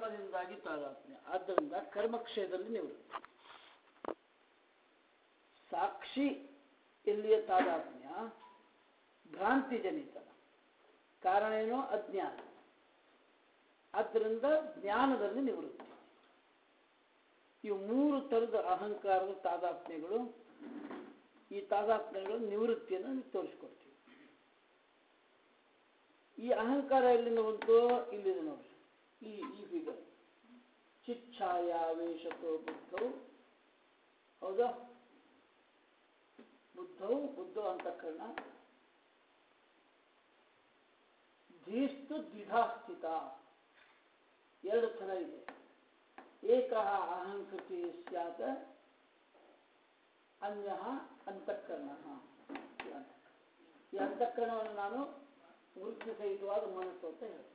ಕರ್ಮದಿಂದಾಗಿ ತಾದಾತ್ಮ್ಯ ಆದ್ದರಿಂದ ಕರ್ಮಕ್ಷಯದಲ್ಲಿ ನಿವೃತ್ತಿ ಸಾಕ್ಷಿ ಎಲ್ಲಿಯ ತಾದಾತ್ಮ್ಯ ಭ್ರಾಂತಿ ಜನಿತ ಕಾರಣ ಏನೋ ಅಜ್ಞಾನ ಆದ್ದರಿಂದ ಜ್ಞಾನದಲ್ಲಿ ನಿವೃತ್ತಿ ಇವು ಮೂರು ಥರದ ಅಹಂಕಾರದ ತಾದಾತ್ಮ್ಯಗಳು ಈ ತಾದಾತ್ಮ್ಯಗಳು ನಿವೃತ್ತಿಯನ್ನು ನೀವು ತೋರಿಸ್ಕೊಡ್ತೀವಿ ಈ ಅಹಂಕಾರ ಎಲ್ಲಿಂದ ಬಂತು ಇಲ್ಲಿದೆ ನೋಡಿ ಈ ಈ ಫಿಗರ್ ಚಿಚ್ಛಾಯಾವೇಶತೋ ಬುದ್ಧವು ಹೌದಾ ಬುದ್ಧವು ಬುದ್ಧ ಅಂತಃಕರಣ ಧೀಸ್ತು ದ್ವಿಧಾ ಸ್ಥಿತ ಎರಡು ಥರ ಇದೆ ಏಕ ಅಹಂಕೃತಿ ಸ್ಯಾತ್ ಅನ್ಯ ಅಂತಃಕರಣ ಈ ಅಂತಃಕರಣವನ್ನು ನಾನು ವೃತ್ತಿ ಸಹಿತವಾದ ಮನಸ್ಸು ಅಂತ ಹೇಳ್ತೀನಿ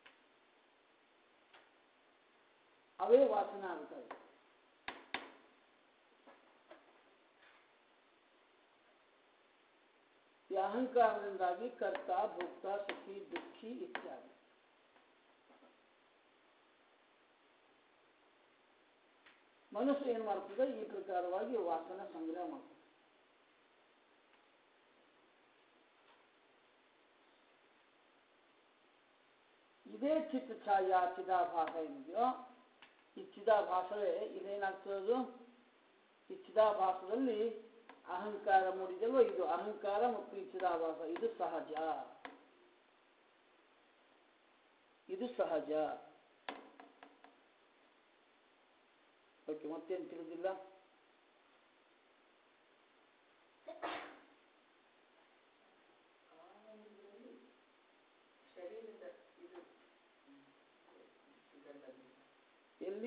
ಅವೇ ವಾಸನ ಆಗ್ತವೆ ಈ ಅಹಂಕಾರದಿಂದಾಗಿ ಕರ್ತ ಭೋಕ್ತ ಸುಖಿ ದುಃಖಿ ಇತ್ಯಾದಿ ಮನಸ್ಸು ಏನು ಮಾಡ್ತದೆ ಈ ಪ್ರಕಾರವಾಗಿ ವಾಸನ ಸಂಗ್ರಹ ಮಾಡ್ತದೆ ಇದೇ ಚಿತ್ತ ಛಾಯಾ ಚಿದಾಭಾಸ ಏನಿದೆಯೋ ಈ ಚಿದಾಭಾಸವೇ ಇದೇನಾಗ್ತದದು ಈ ಚಿದಾಭಾಸದಲ್ಲಿ ಅಹಂಕಾರ ಮೂಡಿದಲ್ವ ಇದು ಅಹಂಕಾರ ಮತ್ತು ಈ ಚಿದಾಭಾಸ ಇದು ಸಹಜ ಇದು ಸಹಜ ಓಕೆ ಮತ್ತೇನು ತಿಳಿದಿಲ್ಲ ಶರೀರದ ಇದು ಇದರಲ್ಲಿ ಎಲ್ಲಿ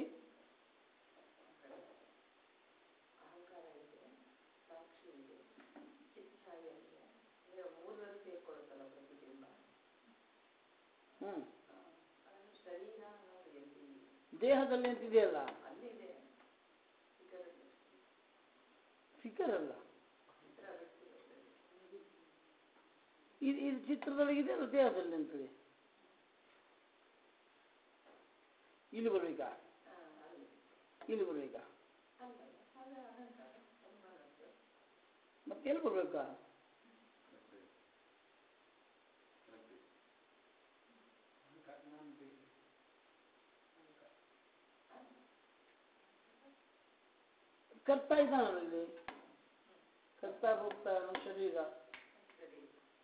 ಅಹಂಕಾರ ಇದೆ ಸಾಕ್ಷಿ ಇದೆ ಚಿಚ್ಛಾಯ ಇದೆ ಅಂದ್ರೆ ಮೂರರಲ್ಲಿ ಸೇರ್ಕೊಳ್ಳುತ್ತಲ್ಲ ಪ್ರತಿಬಿಂಬ ಹ್ಮ್ ಆ, ಅದನ್ನು ಶರೀರ ಅನ್ನೋದು ಎಲ್ಲಿ ದೇಹದಲ್ಲಿ ಅಂತಿದೆಯಲ್ಲ ಅಲ್ಲಿದೆ ಫಿಗರ್ ಫಿಗರ್ ಅಲ್ಲ ಚಿತ್ರ ಬಿಡಿಸಿರುತ್ತೆ ಇದು ಇದು ಚಿತ್ರದಲ್ಲಿ ಇದೆಯಲ್ಲ ದೇಹದಲ್ಲಿ ಅಂತೇಳಿ ಇಲ್ಲಿ ಬರ್ಬೇಕಾ ಅಲ್ಲಿ ಇಲ್ಲಿ ಬರ್ಬೇಕಾ ಅಲ್ಲ ಅದು ಅಹಂಕಾರ ಅದು ಮನಸ್ಸು ಮತ್ತೆ ಎಲ್ಲಿ ಬರ್ಬೇಕಾ ಕರ್ತ ಇದ್ದಾನಲ್ಲ ಇಲ್ಲಿ ಕರ್ತ ಹೋಗ್ತಾ ನಮ್ಮ ಶರೀರ ಸರಿ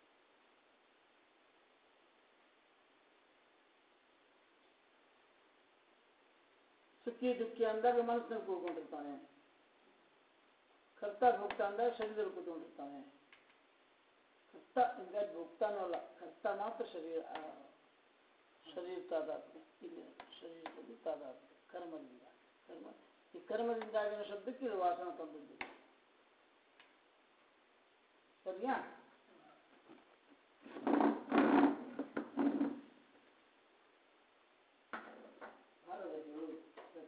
ಸುಖಿ ದುಃಖಿ ಅಂದಾಗ ಮನಸ್ಸಿನಲ್ಲಿ ಕೂತ್ಕೊಂಡಿರ್ತಾನೆ ಕರ್ತ ಭೋಕ್ತ ಅಂದಾಗ ಶರೀರದಲ್ಲಿ ಕೂತ್ಕೊಂಡಿರ್ತಾನೆ ಕರ್ತ ಹಿಂಗಾಗಿ ಭೋಕ್ತಾನೂ ಅಲ್ಲ ಕರ್ತ ಮಾತ್ರ ಶರೀರ ಆ, ಶರೀರ ತಾದಾತ್ಮ್ಯ ಇಲ್ಲಿ ಶರೀರದಲ್ಲಿ ತಾದಾತ್ಮ್ಯ ಕರ್ಮದಿಂದ ಕರ್ಮ ಈ ಕರ್ಮದಿಂದಾಗಿನ ಶಬ್ದಕ್ಕೆ ಇದು ವಾಸನ ತಂದದ್ದು ಸರಿಯಾ ಭಾರತದಲ್ಲಿ ಸರಿ.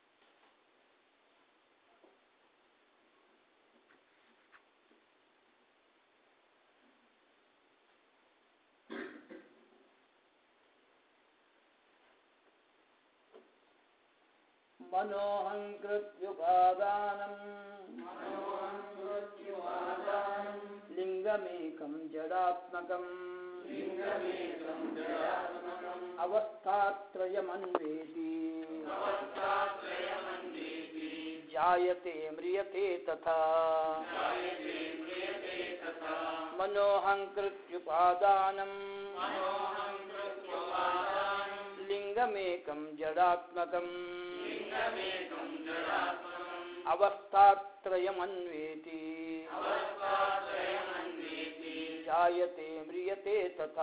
मनोऽहङ्कृत्युपादानम् लिङ्गमेकं जडात्मकम् अवस्थात्रयमन्वेति जायते म्रियते तथा मनोऽहङ्कृत्युपादानम् लिङ्गमेकं जडात्मकम् अवस्थात्रयमन्वेति जायते म्रियते तथा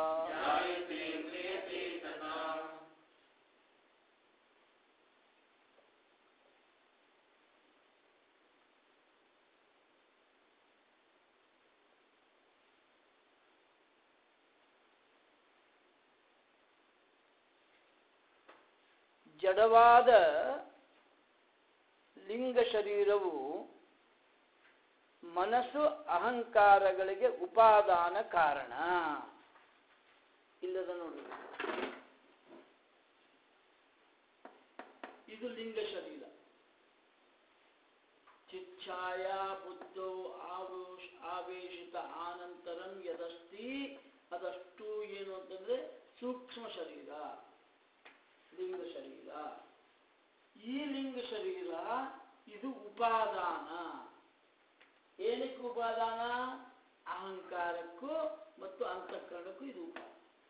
ಜಡವಾದ ಲಿಂಗ ಶರೀರವು ಮನಸ್ಸು ಅಹಂಕಾರಗಳಿಗೆ ಉಪಾದಾನ ಕಾರಣ ಇಲ್ಲದ ನೋಡಿ ಇದು ಲಿಂಗ ಶರೀರ ಚಿಚ್ಛಾಯಾ ಬುದ್ಧೌ ಆವೇಶ ಆವೇಶಿತ ಆನಂತರಂ ಯದಸ್ತಿ ಅದಷ್ಟು ಏನು ಅಂತಂದ್ರೆ ಸೂಕ್ಷ್ಮ ಶರೀರ ಲಿಂಗ ಶರೀರ ಈ ಲಿಂಗ ಶರೀರ ಇದು ಉಪಾದಾನ ಏನಕ್ಕೆ ಉಪಾದಾನ ಅಹಂಕಾರಕ್ಕೂ ಮತ್ತು ಅಂತಃಕರಣಕ್ಕೂ ಇದು ಉಪಾದಾನ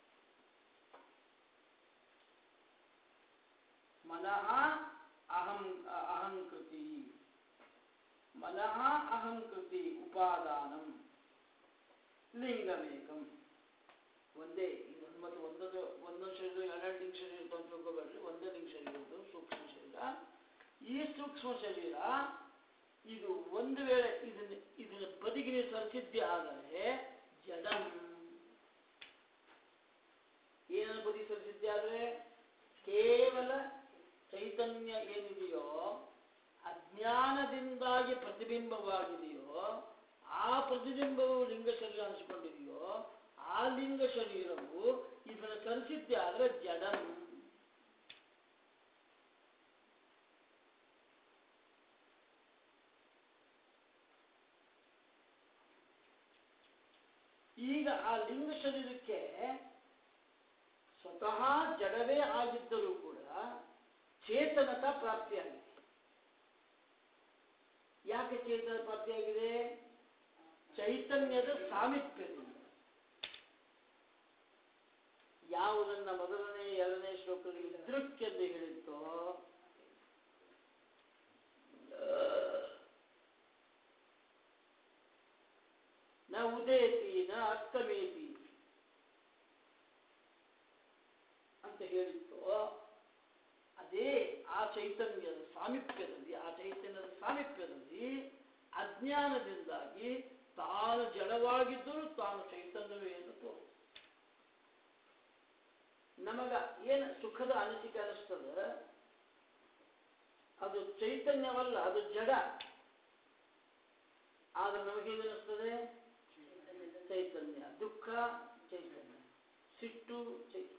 ಮನಃ ಅಹಂ ಅಹಂಕೃತಿ ಮನಃ ಅಹಂಕೃತಿ ಉಪಾದಾನಂ ಲಿಂಗಮೇಕಂ ಒಂದೇ ಇದು ಮತ್ತೆ ಒಂದೊಂದು ಒಂದೊಂದು ಶರೀರ ಎರಡೆರಡು ಲಿಂಗ ಶರೀರ ಅಂತ ತಿಳ್ಕೊಬೇಡ್ರಿ ಒಂದೇ ಲಿಂಗ ಶರೀರ ಇದು ಸೂಕ್ಷ್ಮ ಶರೀರ ಈ ಸೂಕ್ಷ್ಮ ಶರೀರ ಇದು ಒಂದು ವೇಳೆ ಇದನ್ನ ಇದನ್ನ ಬದಿಗಿನ ಸರಿಸಿದ್ದೆ ಆದರೆ ಜಡಂ ಏನನ್ನು ಬದಿ ಸರಿಸಿದ್ದೆ ಆದರೆ ಕೇವಲ ಚೈತನ್ಯ ಏನಿದೆಯೋ ಅಜ್ಞಾನದಿಂದಾಗಿ ಪ್ರತಿಬಿಂಬವಾಗಿದೆಯೋ ಆ ಪ್ರತಿಬಿಂಬವು ಲಿಂಗ ಶರೀರ ಅನಿಸಿಕೊಂಡಿದೆಯೋ ಆ ಲಿಂಗ ಶರೀರವು ಇದನ್ನು ಸರಿಸಿದ್ದೆ ಆದರೆ ಜಡಂ ಈಗ ಆ ಲಿಂಗ ಶರೀರಕ್ಕೆ ಸ್ವತಃ ಜಡವೇ ಆಗಿದ್ದರೂ ಕೂಡ ಚೇತನತ ಪ್ರಾಪ್ತಿಯಾಗಿದೆ ಯಾಕೆ ಚೇತನ ಪ್ರಾಪ್ತಿಯಾಗಿದೆ ಚೈತನ್ಯದ ಸಾಮೀಪ್ಯದಿಂದ ಯಾವುದನ್ನ ಮೊದಲನೇ ಎರಡನೇ ಶ್ಲೋಕದಲ್ಲಿ ದೃಕ್ಕೆಂದು ಹೇಳಿತ್ತೋ ನ ಉದೇತಿ ನ ಅಸ್ತಮೇತಿ ಅಂತ ಹೇಳಿತ್ತು ಅದೇ ಆ ಚೈತನ್ಯದ ಸಾಮೀಪ್ಯದಲ್ಲಿ ಆ ಚೈತನ್ಯದ ಸಾಮೀಪ್ಯದಲ್ಲಿ ಅಜ್ಞಾನದಿಂದಾಗಿ ತಾನು ಜಡವಾಗಿದ್ದರೂ ತಾನು ಚೈತನ್ಯವೇ ಎಂದು ತೋರು ನಮಗ ಏನು ಸುಖದ ಅನಿಸಿಕೆ ಅನಿಸ್ತದೆ ಅದು ಚೈತನ್ಯವಲ್ಲ ಅದು ಜಡ ಆದ್ರೆ ನಮಗೇನು ಅನಿಸ್ತದೆ ಚೈತನ್ಯ ದುಃಖ ಚೈತನ್ಯ ಸಿಟ್ಟು ಚೈತನ್ಯ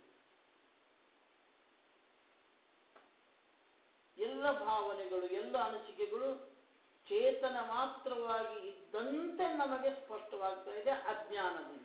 ಎಲ್ಲ ಭಾವನೆಗಳು ಎಲ್ಲ ಅನಿಸಿಕೆಗಳು ಚೇತನ ಮಾತ್ರವಾಗಿ ಇದ್ದಂತೆ ನಮಗೆ ಸ್ಪಷ್ಟವಾಗ್ತಾ ಇದೆ ಅಜ್ಞಾನದಿಂದ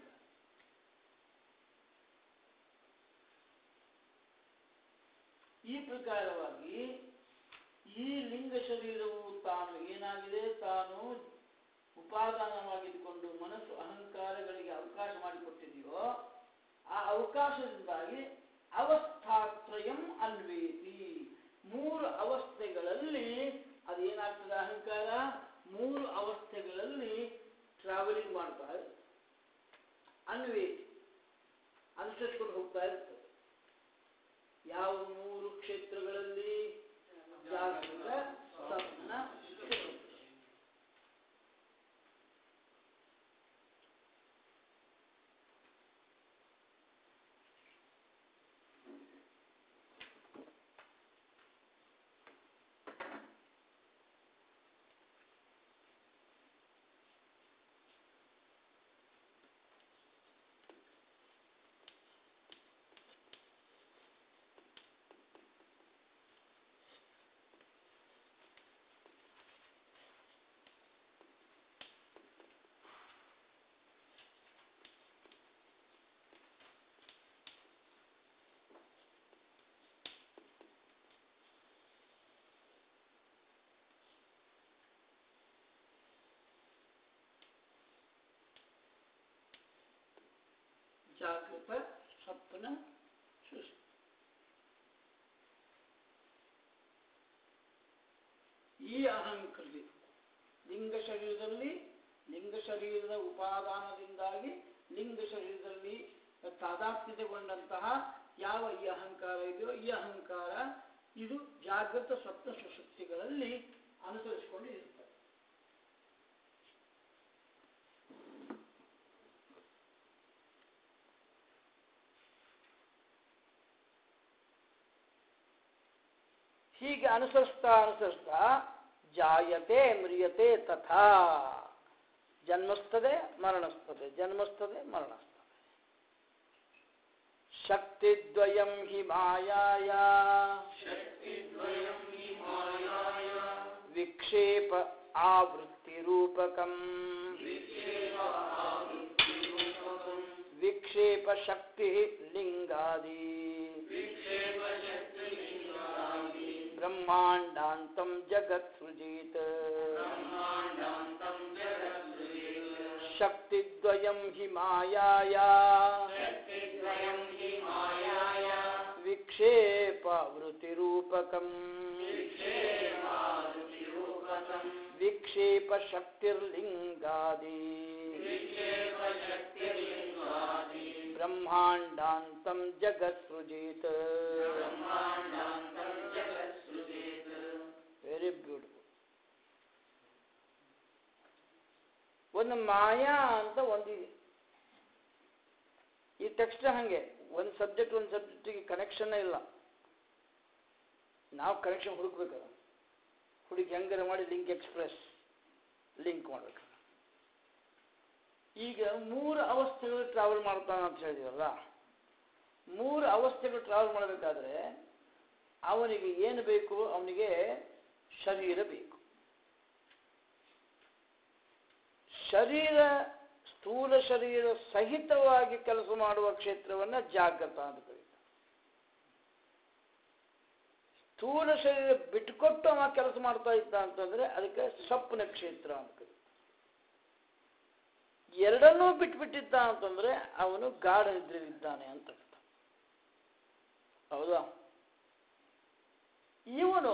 ಈ ಪ್ರಕಾರವಾಗಿ ಈ ಲಿಂಗ ಶರೀರವು ತಾನು ಏನಾಗಿದೆ ತಾನು ಉಪಾದಾನವಾಗಿದ್ದುಕೊಂಡು ಮನಸ್ಸು ಅಹಂಕಾರಗಳಿಗೆ ಅವಕಾಶ ಮಾಡಿಕೊಟ್ಟಿದೆಯೋ ಆ ಅವಕಾಶದಿಂದಾಗಿ ಅವಸ್ಥಾತ್ರಯಂ ಅನ್ವೇತಿ ಮೂರು ಅವಸ್ಥೆಗಳಲ್ಲಿ ಅದೇನಾಗ್ತದೆ ಅಹಂಕಾರ ಮೂರು ಅವಸ್ಥೆಗಳಲ್ಲಿ ಟ್ರಾವೆಲಿಂಗ್ ಮಾಡ್ತಾ ಇರ್ತದೆ ಅನ್ವೇತಿ ಅನುಸರಿಸ್ಕೊಂಡು ಹೋಗ್ತಾ ಇರ್ತದೆ ಯಾವ ಮೂರು ಕ್ಷೇತ್ರಗಳಲ್ಲಿ ಜಾಗೃತ ಸ್ವಪ್ನ ಸುಷುಪ್ತಿ. ಜಾಗೃತ ಸ್ವಪ್ನ ಸುಷುಪ್ತಿ ಈ ಅಹಂಕೃತಿ ಲಿಂಗ ಶರೀರದಲ್ಲಿ ಲಿಂಗ ಶರೀರದ ಉಪಾದಾನದಿಂದಾಗಿ ಲಿಂಗ ಶರೀರದಲ್ಲಿ ತಾದಾತ್ಮ್ಯತೆಗೊಂಡಂತಹ ಯಾವ ಈ ಅಹಂಕಾರ ಇದೆಯೋ ಈ ಅಹಂಕಾರ ಇದು ಜಾಗೃತ ಸ್ವಪ್ನ ಸುಶಕ್ತಿಗಳಲ್ಲಿ ಅನುಸರಿಸಿಕೊಂಡು ಇರ್ತದೆ ಹೀಗೆ ಅನುಸರಿಸ್ತಾ ಅನುಸರಿಸ್ತಾ ಜಾಯತೆ ಮ್ರಿಯತೆ ತಥಾ ಜನ್ಮಸ್ತದೆ ಮರಣಸ್ತದೆ ಜನ್ಮಸ್ತದೆ ಮರಣಸ್ತದೆ ಶಕ್ತಿದ್ವಯಂ ಹಿ ಮಾಯಾಯ ಶಕ್ತಿದ್ವಯಂ ವಿಕ್ಷೇಪ ಆವೃತ್ತಿರೂಪಕಂ ವಿಕ್ಷೇಪ ಶಕ್ತಿ ಲಿಂಗಾದಿ ಬ್ರಹ್ಮಾಂಡಾಂತಂ ಜಗತ್ ಸೃಜೀತ್ ಶಕ್ತಿದ್ವಯಂ ಹಿ ಮಾಯಾಯ ವಿಕ್ಷೇಪ ವೃತ್ತಿರೂಪಕಂ ವಿಕ್ಷೇಪ ಶಕ್ತಿರ್ಲಿಂಗಾದಿ ಬ್ರಹ್ಮಾಂಡಾಂತಂ ಜಗತ್ ಸೃಜೀತ್ ವೆರಿ ಬ್ಯೂಟಿಫುಲ್ ಒಂದು ಮಾಯಾ ಅಂತ ಒಂದಿದೆ ಈ ಟೆಕ್ಸ್ಟ್ ಹಂಗೆ ಒಂದು ಸಬ್ಜೆಕ್ಟ್ ಒಂದು ಸಬ್ಜೆಕ್ಟಿಗೆ ಕನೆಕ್ಷನ್ ಇಲ್ಲ ನಾವು ಕನೆಕ್ಷನ್ ಹುಡುಕ್ಬೇಕಲ್ಲ ಹುಡುಕಿ ಹೆಂಗಾರ ಮಾಡಿ ಲಿಂಕ್ ಎಕ್ಸ್ಪ್ರೆಸ್ ಲಿಂಕ್ ಮಾಡ್ಬೇಕು ಈಗ ಮೂರು ಅವಸ್ಥೆಗಳು ಟ್ರಾವೆಲ್ ಮಾಡ್ತಾನೆ ಅಂತ ಹೇಳಿದೀವಲ್ಲ ಮೂರು ಅವಸ್ಥೆಗಳು ಟ್ರಾವೆಲ್ ಮಾಡಬೇಕಾದ್ರೆ ಅವನಿಗೆ ಏನು ಬೇಕು ಅವನಿಗೆ ಶರೀರ ಬೇಕು ಶರೀರ ಸ್ಥೂಲ ಶರೀರ ಸಹಿತವಾಗಿ ಕೆಲಸ ಮಾಡುವ ಕ್ಷೇತ್ರವನ್ನ ಜಾಗೃತ ಅಂತ ಕರೀತಾರೆ ಸ್ಥೂಲ ಶರೀರ ಬಿಟ್ಟುಕೊಟ್ಟು ಅವ ಕೆಲಸ ಮಾಡ್ತಾ ಇದ್ದ ಅಂತಂದ್ರೆ ಅದಕ್ಕೆ ಸ್ವಪ್ನ ಕ್ಷೇತ್ರ ಅಂತ ಕರೀತಾರೆ ಎರಡನ್ನೂ ಬಿಟ್ಬಿಟ್ಟಿದ್ದ ಅಂತಂದ್ರೆ ಅವನು ಗಾಢ ನಿದ್ರೆಯಲ್ಲಿದ್ದಾನೆ ಅಂತ ಅರ್ಥ ಹೌದಾ ಇವನು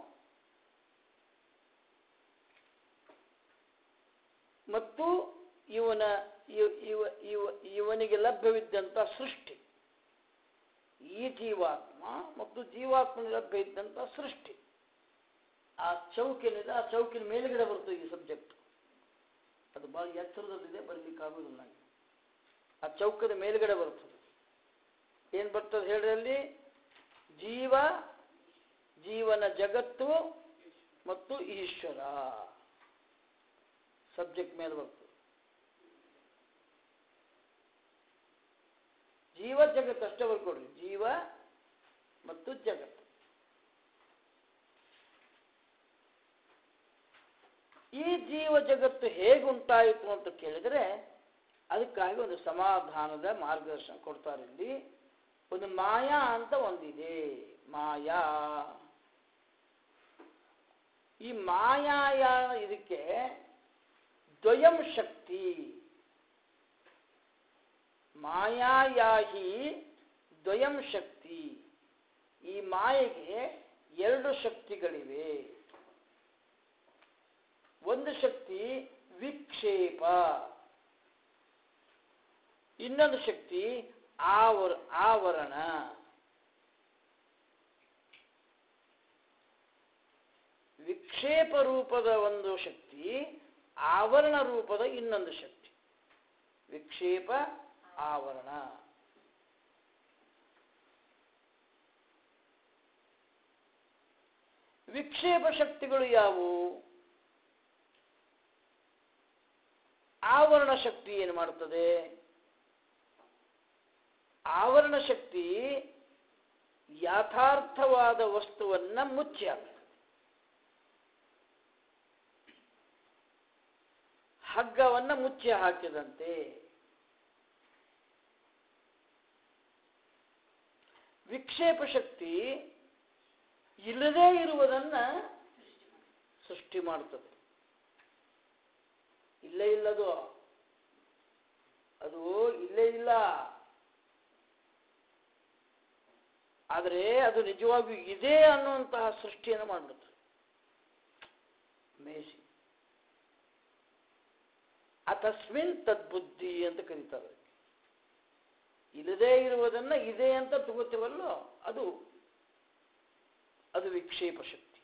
ಮತ್ತು ಇವನ ಇವ- ಇವ- ಇವ- ಇವನಿಗೆ ಲಭ್ಯವಿದ್ದಂಥ ಸೃಷ್ಟಿ ಈ ಜೀವಾತ್ಮ ಮತ್ತು ಜೀವಾತ್ಮನಿಗೆ ಲಭ್ಯ ಇದ್ದಂಥ ಸೃಷ್ಟಿ ಆ ಚೌಕಿನಿದೆ ಆ ಚೌಕಿನ ಮೇಲ್ಗಡೆ ಬರ್ತದೆ ಈ ಸಬ್ಜೆಕ್ಟ್ ಅದು ಬಹಳ ಎತ್ತರದಲ್ಲಿದೆ ಬರಲಿಕ್ಕಾಗೋದಿಲ್ಲ ನನಗೆ ಆ ಚೌಕದ ಮೇಲ್ಗಡೆ ಬರ್ತದೆ ಏನು ಬರ್ತದೆ ಹೇಳ್ರಿ ಅಲ್ಲಿ ಜೀವ ಜೀವನ ಜಗತ್ತು ಮತ್ತು ಈಶ್ವರ ಸಬ್ಜೆಕ್ಟ್ ಮೇಲೆ ಬರ್ತದೆ ಜೀವ ಜಗತ್ತು ಅಷ್ಟೇ ಬರ್ಕೊಡ್ರಿ ಜೀವ ಮತ್ತು ಜಗತ್ತು ಈ ಜೀವ ಜಗತ್ತು ಹೇಗುಂಟಾಯಿತು ಅಂತ ಕೇಳಿದರೆ ಅದಕ್ಕಾಗಿ ಒಂದು ಸಮಾಧಾನದ ಮಾರ್ಗದರ್ಶನ ಕೊಡ್ತಾರೆ ಇಲ್ಲಿ ಒಂದು ಮಾಯಾ ಅಂತ ಒಂದಿದೆ ಮಾಯಾ ಈ ಮಾಯಾಯ ಇದಕ್ಕೆ ದ್ವಯಂ ಶಕ್ತಿ ಮಾಯಾಯಾಹಿ ದ್ವಯಂ ಶಕ್ತಿ ಈ ಮಾಯೆಗೆ ಎರಡು ಶಕ್ತಿಗಳಿವೆ ಒಂದು ಶಕ್ತಿ ವಿಕ್ಷೇಪ ಇನ್ನೊಂದು ಶಕ್ತಿ ಆವರ ಆವರಣ ವಿಕ್ಷೇಪ ರೂಪದ ಒಂದು ಶಕ್ತಿ ಆವರಣ ರೂಪದ ಇನ್ನೊಂದು ಶಕ್ತಿ ವಿಕ್ಷೇಪ ಆವರಣ ವಿಕ್ಷೇಪ ಶಕ್ತಿಗಳು ಯಾವುವು ಆವರಣ ಶಕ್ತಿ ಏನು ಮಾಡುತ್ತದೆ ಆವರಣ ಶಕ್ತಿ ಯಥಾರ್ಥವಾದ ವಸ್ತುವನ್ನ ಮುಚ್ಚಿ ಹಾಕ್ತದೆ ಹಗ್ಗವನ್ನ ಮುಚ್ಚಿ ಹಾಕಿದಂತೆ ವಿಕ್ಷೇಪ ಶಕ್ತಿ ಇಲ್ಲದೇ ಇರುವುದನ್ನ ಸೃಷ್ಟಿ ಮಾಡುತ್ತದೆ ಇಲ್ಲೇ ಇಲ್ಲದು ಅದು ಇಲ್ಲೇ ಇಲ್ಲ ಆದರೆ ಅದು ನಿಜವಾಗಿಯೂ ಇದೆ ಅನ್ನುವಂತಹ ಸೃಷ್ಟಿಯನ್ನು ಮಾಡಿಬಿಡುತ್ತೆ ಮೇಸಿ ಅತಸ್ಮಿನ್ ತದ್ಬುದ್ಧಿ ಅಂತ ಕರೀತಾರೆ ಇಲ್ಲದೇ ಇರುವುದನ್ನ ಇದೆ ಅಂತ ತಗೋತೀವಲ್ಲೋ ಅದು ಅದು ವಿಕ್ಷೇಪ ಶಕ್ತಿ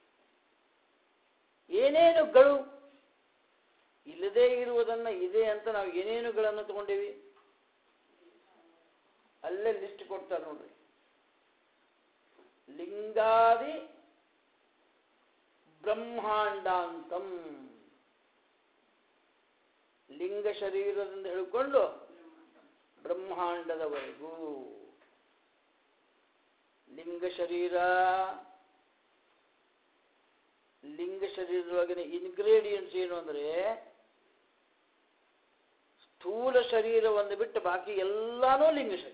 ಏನೇನುಗಳು ಇಲ್ಲದೇ ಇರುವುದನ್ನ ಇದೆ ಅಂತ ನಾವು ಏನೇನುಗಳನ್ನು ತಗೊಂಡೇವಿ ಅಲ್ಲೇ ಲಿಸ್ಟ್ ಕೊಡ್ತಾರೆ ನೋಡ್ರಿ ಲಿಂಗಾದಿ ಬ್ರಹ್ಮಾಂಡಾಂತಂ ಲಿಂಗ ಶರೀರದಿಂದ ಹಿಡ್ಕೊಂಡು ಬ್ರಹ್ಮಾಂಡದವರೆಗೂ ಲಿಂಗ ಶರೀರ ಲಿಂಗ ಶರೀರದೊಳಗಿನ ಇನ್ಗ್ರೇಡಿಯೆಂಟ್ಸ್ ಏನು ಅಂದರೆ ಸ್ಥೂಲ ಶರೀರವನ್ನು ಬಿಟ್ಟು ಬಾಕಿ ಎಲ್ಲಾನು ಲಿಂಗ ಶರೀರ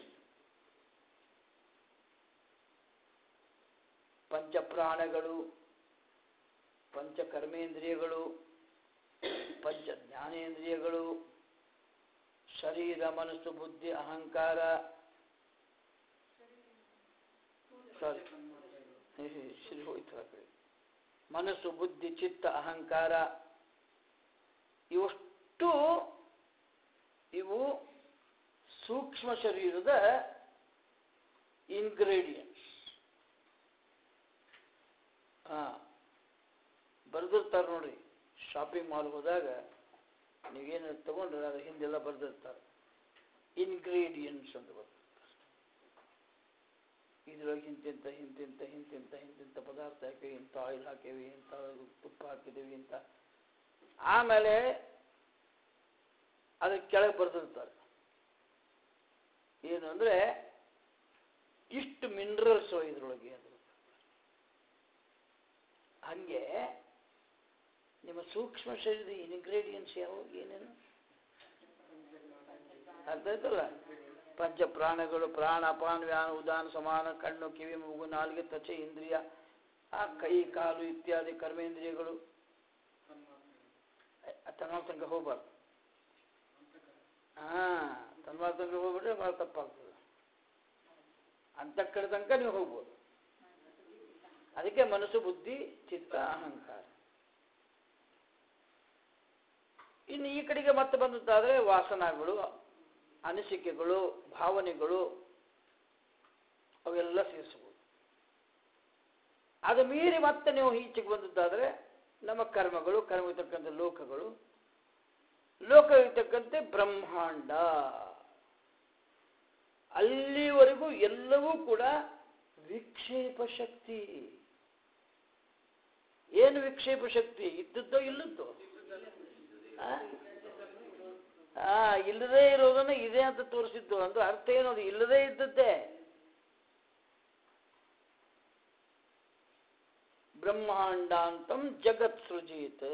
ಪಂಚಪ್ರಾಣಗಳು ಪಂಚಕರ್ಮೇಂದ್ರಿಯಗಳು ಪಂಚ ಜ್ಞಾನೇಂದ್ರಿಯಗಳು ಶರೀರ ಮನಸ್ಸು ಬುದ್ಧಿ ಅಹಂಕಾರ ಸಾರಿ ಶ್ರೀ ಹೋಯ್ತು ಆ ಕಡೆ ಮನಸ್ಸು ಬುದ್ಧಿ ಚಿತ್ತ ಅಹಂಕಾರ ಇವಷ್ಟು ಇವು ಸೂಕ್ಷ್ಮ ಶರೀರದ ಇನ್ಗ್ರೇಡಿಯಂಟ್ಸ್ ಹಾ ಬರೆದಿರ್ತಾರೆ ನೋಡ್ರಿ ಶಾಪಿಂಗ್ ಮಾಲ್ ಹೋದಾಗ ನೀವೇನು ತಗೊಂಡ್ರೆ ಅದ್ರ ಹಿಂದೆಲ್ಲ ಬರೆದಿರ್ತಾರೆ ಇನ್ಗ್ರೇಡಿಯಂಟ್ಸ್ ಅಂತ ಬರ್ತಾರೆ ಇದ್ರೊಳಗೆ ಇಂತಿಂತ ಇಂತಿಂತ ಇಂತಿಂತ ಇಂತಿಂತ ಪದಾರ್ಥ ಹಾಕಿವಿ ಇಂಥ ಆಯಿಲ್ ಹಾಕೇವಿ ಇಂಥ ತುಪ್ಪ ಹಾಕಿದ್ದೀವಿ ಇಂಥ ಆಮೇಲೆ ಅದ್ರ ಕೆಳಗೆ ಬರೆದಿರ್ತಾರೆ ಏನು ಅಂದರೆ ಇಷ್ಟು ಮಿನರಲ್ಸ್ ಇದ್ರೊಳಗೆ ಅಂತ ಹಂಗೆ ನಿಮ್ಮ ಸೂಕ್ಷ್ಮ ಶರೀರದ ಇನ್ಗ್ರೇಡಿಯೆಂಟ್ಸ್ ಯಾವ ಏನೇನು ಅರ್ಥ ಆಯ್ತಲ್ಲ ಪಂಚ ಪ್ರಾಣಗಳು ಪ್ರಾಣ ಅಪಾನ ವ್ಯಾನ ಉದಾನ ಸಮಾನ ಕಣ್ಣು ಕಿವಿ ಮೂಗು ನಾಲಿಗೆ ತ್ವಚೆ ಇಂದ್ರಿಯ ಆ ಕೈ ಕಾಲು ಇತ್ಯಾದಿ ಕರ್ಮೇಂದ್ರಿಯಗಳು ತನ್ನ ತನಕ ಹೋಗ್ಬಾರ್ದು ಹಾ ತನ್ಮಾರ ತನಕ ಹೋಗ್ಬಿಟ್ರೆ ಭಾಳ ತಪ್ಪಾಗ್ತದೆ ಅಂತ ಕಡೆ ತನಕ ನೀವು ಹೋಗ್ಬೋದು ಅದಕ್ಕೆ ಮನಸ್ಸು ಬುದ್ಧಿ ಚಿತ್ತ ಅಹಂಕಾರ ಇನ್ನು ಈ ಕಡೆಗೆ ಮತ್ತೆ ಬಂದದ್ದಾದ್ರೆ ವಾಸನಗಳು ಅನಿಸಿಕೆಗಳು ಭಾವನೆಗಳು ಅವೆಲ್ಲ ಸೇರಿಸಬಹುದು ಅದು ಮೀರಿ ಮತ್ತೆ ನೀವು ಈಚೆಗೆ ಬಂದದ್ದಾದ್ರೆ ನಮ್ಮ ಕರ್ಮಗಳು ಕರ್ಮವಿರ್ತಕ್ಕಂಥ ಲೋಕಗಳು ಲೋಕವಿರ್ತಕ್ಕಂತೆ ಬ್ರಹ್ಮಾಂಡ ಅಲ್ಲಿವರೆಗೂ ಎಲ್ಲವೂ ಕೂಡ ವಿಕ್ಷೇಪ ಶಕ್ತಿ ಏನು ವಿಕ್ಷೇಪ ಶಕ್ತಿ ಇದ್ದದ್ದೋ ಇಲ್ಲದ್ದೋ ಆ? ಆ ಇಲ್ಲದೇ ಇರೋದನ್ನ ಇದೆ ಅಂತ ತೋರಿಸಿದ್ದು ಅಂದ್ರೆ ಅರ್ಥ ಏನು ಅದು ಇಲ್ಲದೇ ಇದ್ದದ್ದೇ ಬ್ರಹ್ಮಾಂಡಾಂತಂ ಜಗತ್ ಸೃಜೀತ್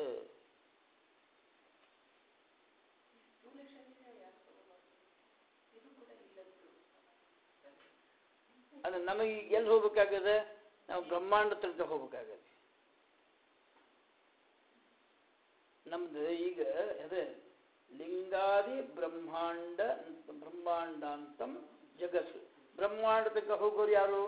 ಅದು ನಮಗೆ ಎಲ್ಲಿ ಹೋಗ್ಬೇಕಾಗದೆ ನಾವು ಬ್ರಹ್ಮಾಂಡ ತನಕ ಹೋಗ್ಬೇಕಾಗದೆ ನಮ್ದು ಈಗ ಅದೇ ಲಿಂಗಾದಿ ಬ್ರಹ್ಮಾಂಡ ಬ್ರಹ್ಮಾಂಡಾಂತಂ ಜಗತ್ ಬ್ರಹ್ಮಾಂಡ ತನಕ ಹೋಗೋರು ಯಾರು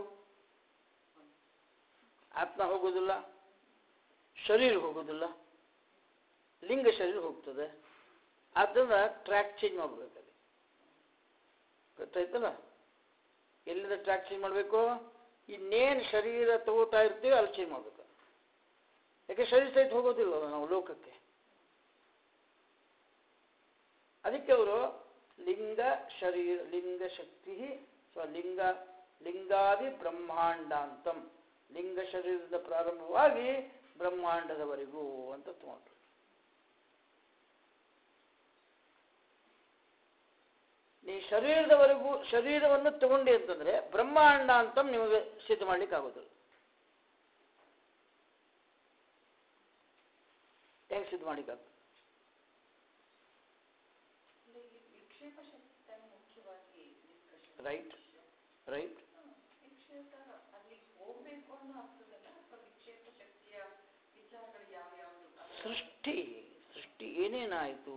ಆತ್ಮ ಹೋಗೋದಿಲ್ಲ ಶರೀರ ಹೋಗೋದಿಲ್ಲ ಲಿಂಗ ಶರೀರ ಹೋಗ್ತದೆ ಅದನ್ನ ಟ್ರ್ಯಾಕ್ ಚೇಂಜ್ ಮಾಡ್ಬೇಕಲ್ಲಿ ಗೊತ್ತಾಯ್ತಲ್ಲ ಎಲ್ಲಿಂದ ಟ್ರ್ಯಾಕ್ ಚೇಂಜ್ ಮಾಡಬೇಕು ಇನ್ನೇನು ಶರೀರ ತಗೋತಾ ಇರ್ತೀವಿ ಅಲ್ಲಿ ಚೇಂಜ್ ಮಾಡ್ಬೇಕು ಯಾಕೆ ಶರೀರ ಸಹಿತ ಹೋಗೋದಿಲ್ಲ ನಾವು ಲೋಕಕ್ಕೆ ಅದಕ್ಕೆ ಅವರು ಲಿಂಗ ಶರೀರ ಲಿಂಗ ಶಕ್ತಿ ಸೊ ಲಿಂಗ ಲಿಂಗಾದಿ ಬ್ರಹ್ಮಾಂಡಾಂತಂ ಲಿಂಗ ಶರೀರದಿಂದ ಪ್ರಾರಂಭವಾಗಿ ಬ್ರಹ್ಮಾಂಡದವರೆಗೂ ಅಂತ ತಗೊಂಡ್ರು ನೀ ಶರೀರದವರೆಗೂ ಶರೀರವನ್ನು ತಗೊಂಡಿ ಅಂತಂದ್ರೆ ಬ್ರಹ್ಮಾಂಡ ಅಂತ ನಿಮಗೆ ಸಿದ್ಧ ಮಾಡ್ಲಿಕ್ಕೆ ಆಗೋದಿಲ್ಲ ಹೆಂಗ್ ಸಿದ್ಧ ಮಾಡ್ಲಿಕ್ಕೆ ಆಗ್ತದೆ ವಿಕ್ಷೇಪ ಶಕ್ತಿ ತಾನೇ ಮುಖ್ಯವಾಗಿ ಡಿಸ್ಕಷನ್ ರೈಟ್ ರೈಟ್ ವಿಕ್ಷೇಪ ಅಲ್ಲಿ ಹೋಗ್ಬೇಕು ಅನ್ನೋ ಅರ್ಥದಲ್ಲ ಅಥವಾ ವಿಕ್ಷೇಪ ಶಕ್ತಿಯ ವಿಚಾರಗಳು ಯಾವ ಯಾವುದು ಸೃಷ್ಟಿ ಸೃಷ್ಟಿ ಏನೇನಾಯಿತು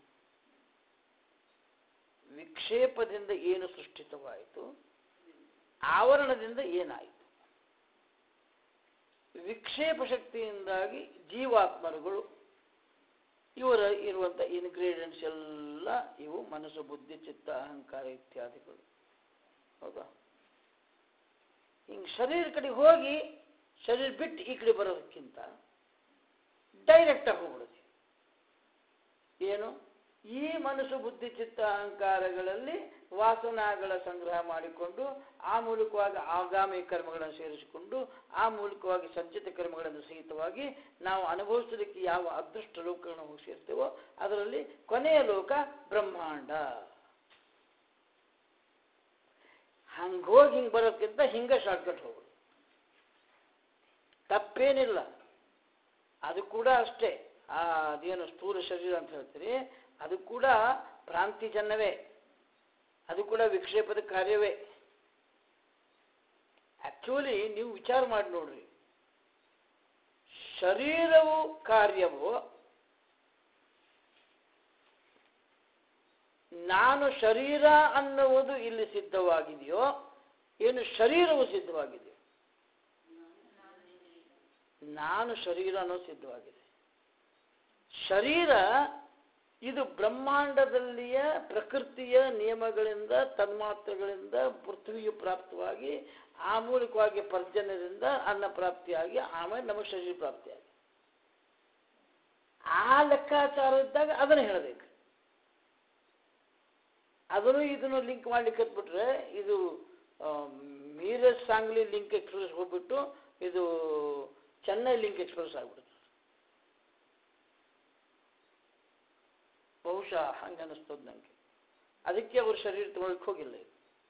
ವಿಕ್ಷೇಪದಿಂದ ಏನು ಸೃಷ್ಟಿತವಾಯಿತು ಆವರಣದಿಂದ ಏನಾಯಿತು ವಿಕ್ಷೇಪ ಶಕ್ತಿಯಿಂದಾಗಿ ಜೀವಾತ್ಮರುಗಳು ಇವರ ಇರುವಂಥ ಇನ್ಗ್ರೀಡಿಯೆಂಟ್ಸ್ ಎಲ್ಲ ಇವು ಮನಸ್ಸು ಬುದ್ಧಿ ಚಿತ್ತ ಅಹಂಕಾರ ಇತ್ಯಾದಿಗಳು ಹೌದಾ ಹಿಂಗೆ ಶರೀರ ಕಡೆ ಹೋಗಿ ಶರೀರ ಬಿಟ್ಟು ಈ ಕಡೆ ಬರೋದಕ್ಕಿಂತ ಡೈರೆಕ್ಟಾಗಿ ಹೋಗ್ಬಿಡುತ್ತೆ ಏನು ಈ ಮನಸ್ಸು ಬುದ್ಧಿ ಚಿತ್ತ ಅಹಂಕಾರಗಳಲ್ಲಿ ವಾಸನಾಗಳ ಸಂಗ್ರಹ ಮಾಡಿಕೊಂಡು ಆ ಮೂಲಕವಾಗಿ ಆಗಾಮಿ ಕರ್ಮಗಳನ್ನು ಸೇರಿಸಿಕೊಂಡು ಆ ಮೂಲಕವಾಗಿ ಸಂಚಿತ ಕರ್ಮಗಳನ್ನು ಸಹಿತವಾಗಿ ನಾವು ಅನುಭವಿಸಲಿಕ್ಕೆ ಯಾವ ಅದೃಷ್ಟ ಲೋಕಗಳನ್ನು ಹೋಗಿ ಸೇರ್ತೇವೋ ಅದರಲ್ಲಿ ಕೊನೆಯ ಲೋಕ ಬ್ರಹ್ಮಾಂಡ ಹಂಗೆ ಹೋಗಿ ಹಿಂಗೆ ಬರೋಕ್ಕಿಂತ ಹಿಂಗೆ ಶಾರ್ಟ್ಕಟ್ ಹೋಗೋದು ತಪ್ಪೇನಿಲ್ಲ ಅದು ಕೂಡ ಅಷ್ಟೇ ಆ ಅದೇನು ಸ್ಥೂಲ ಶರೀರ ಅಂತ ಹೇಳ್ತೀರಿ ಅದು ಕೂಡ ಭ್ರಾಂತಿಜನ್ಯವೇ ಅದು ಕೂಡ ವಿಕ್ಷೇಪದ ಕಾರ್ಯವೇ ಆಕ್ಚುಲಿ ನೀವು ವಿಚಾರ ಮಾಡಿ ನೋಡ್ರಿ ಶರೀರವು ಕಾರ್ಯವು ನಾನು ಶರೀರ ಅನ್ನುವುದು ಇಲ್ಲಿ ಸಿದ್ಧವಾಗಿದೆಯೋ ಏನು ಶರೀರವು ಸಿದ್ಧವಾಗಿದೆಯೋ ನಾನು ಶರೀರ ಅನ್ನೋದು ಸಿದ್ಧವಾಗಿದೆ ಶರೀರ ಇದು ಬ್ರಹ್ಮಾಂಡದಲ್ಲಿಯ ಪ್ರಕೃತಿಯ ನಿಯಮಗಳಿಂದ ತನ್ಮಾತ್ರಗಳಿಂದ ಪೃಥ್ವಿಗೆ ಪ್ರಾಪ್ತವಾಗಿ ಆ ಮೂಲಕವಾಗಿ ಪರ್ಜನ್ಯದಿಂದ ಅನ್ನ ಪ್ರಾಪ್ತಿಯಾಗಿ ಆಮೇಲೆ ನಮಗೆ ಶರೀರ ಪ್ರಾಪ್ತಿಯಾಗಿ ಆ ಲೆಕ್ಕಾಚಾರ ಇದ್ದಾಗ ಅದನ್ನು ಹೇಳಬೇಕು ಅದನ್ನು ಇದನ್ನು ಲಿಂಕ್ ಮಾಡ್ಲಿಕ್ಕೆ ಹತ್ಬಿಟ್ರೆ ಇದು ಆ, ಮೀರಜ್ ಸಾಂಗ್ಲಿ ಲಿಂಕ್ ಎಕ್ಸ್ಪ್ರೆಸ್ ಹೋಗ್ಬಿಟ್ಟು ಇದು ಚೆನ್ನೈ ಲಿಂಕ್ ಎಕ್ಸ್ಪ್ರೆಸ್ ಆಗ್ಬಿಡುತ್ತೆ ಬಹುಶಃ ಹಂಗೆ ಅನಿಸ್ತದ ನನಗೆ ಅದಕ್ಕೆ ಅವ್ರ ಶರೀರ ತಗೊಳಕ್ ಹೋಗಿಲ್ಲ ಇದು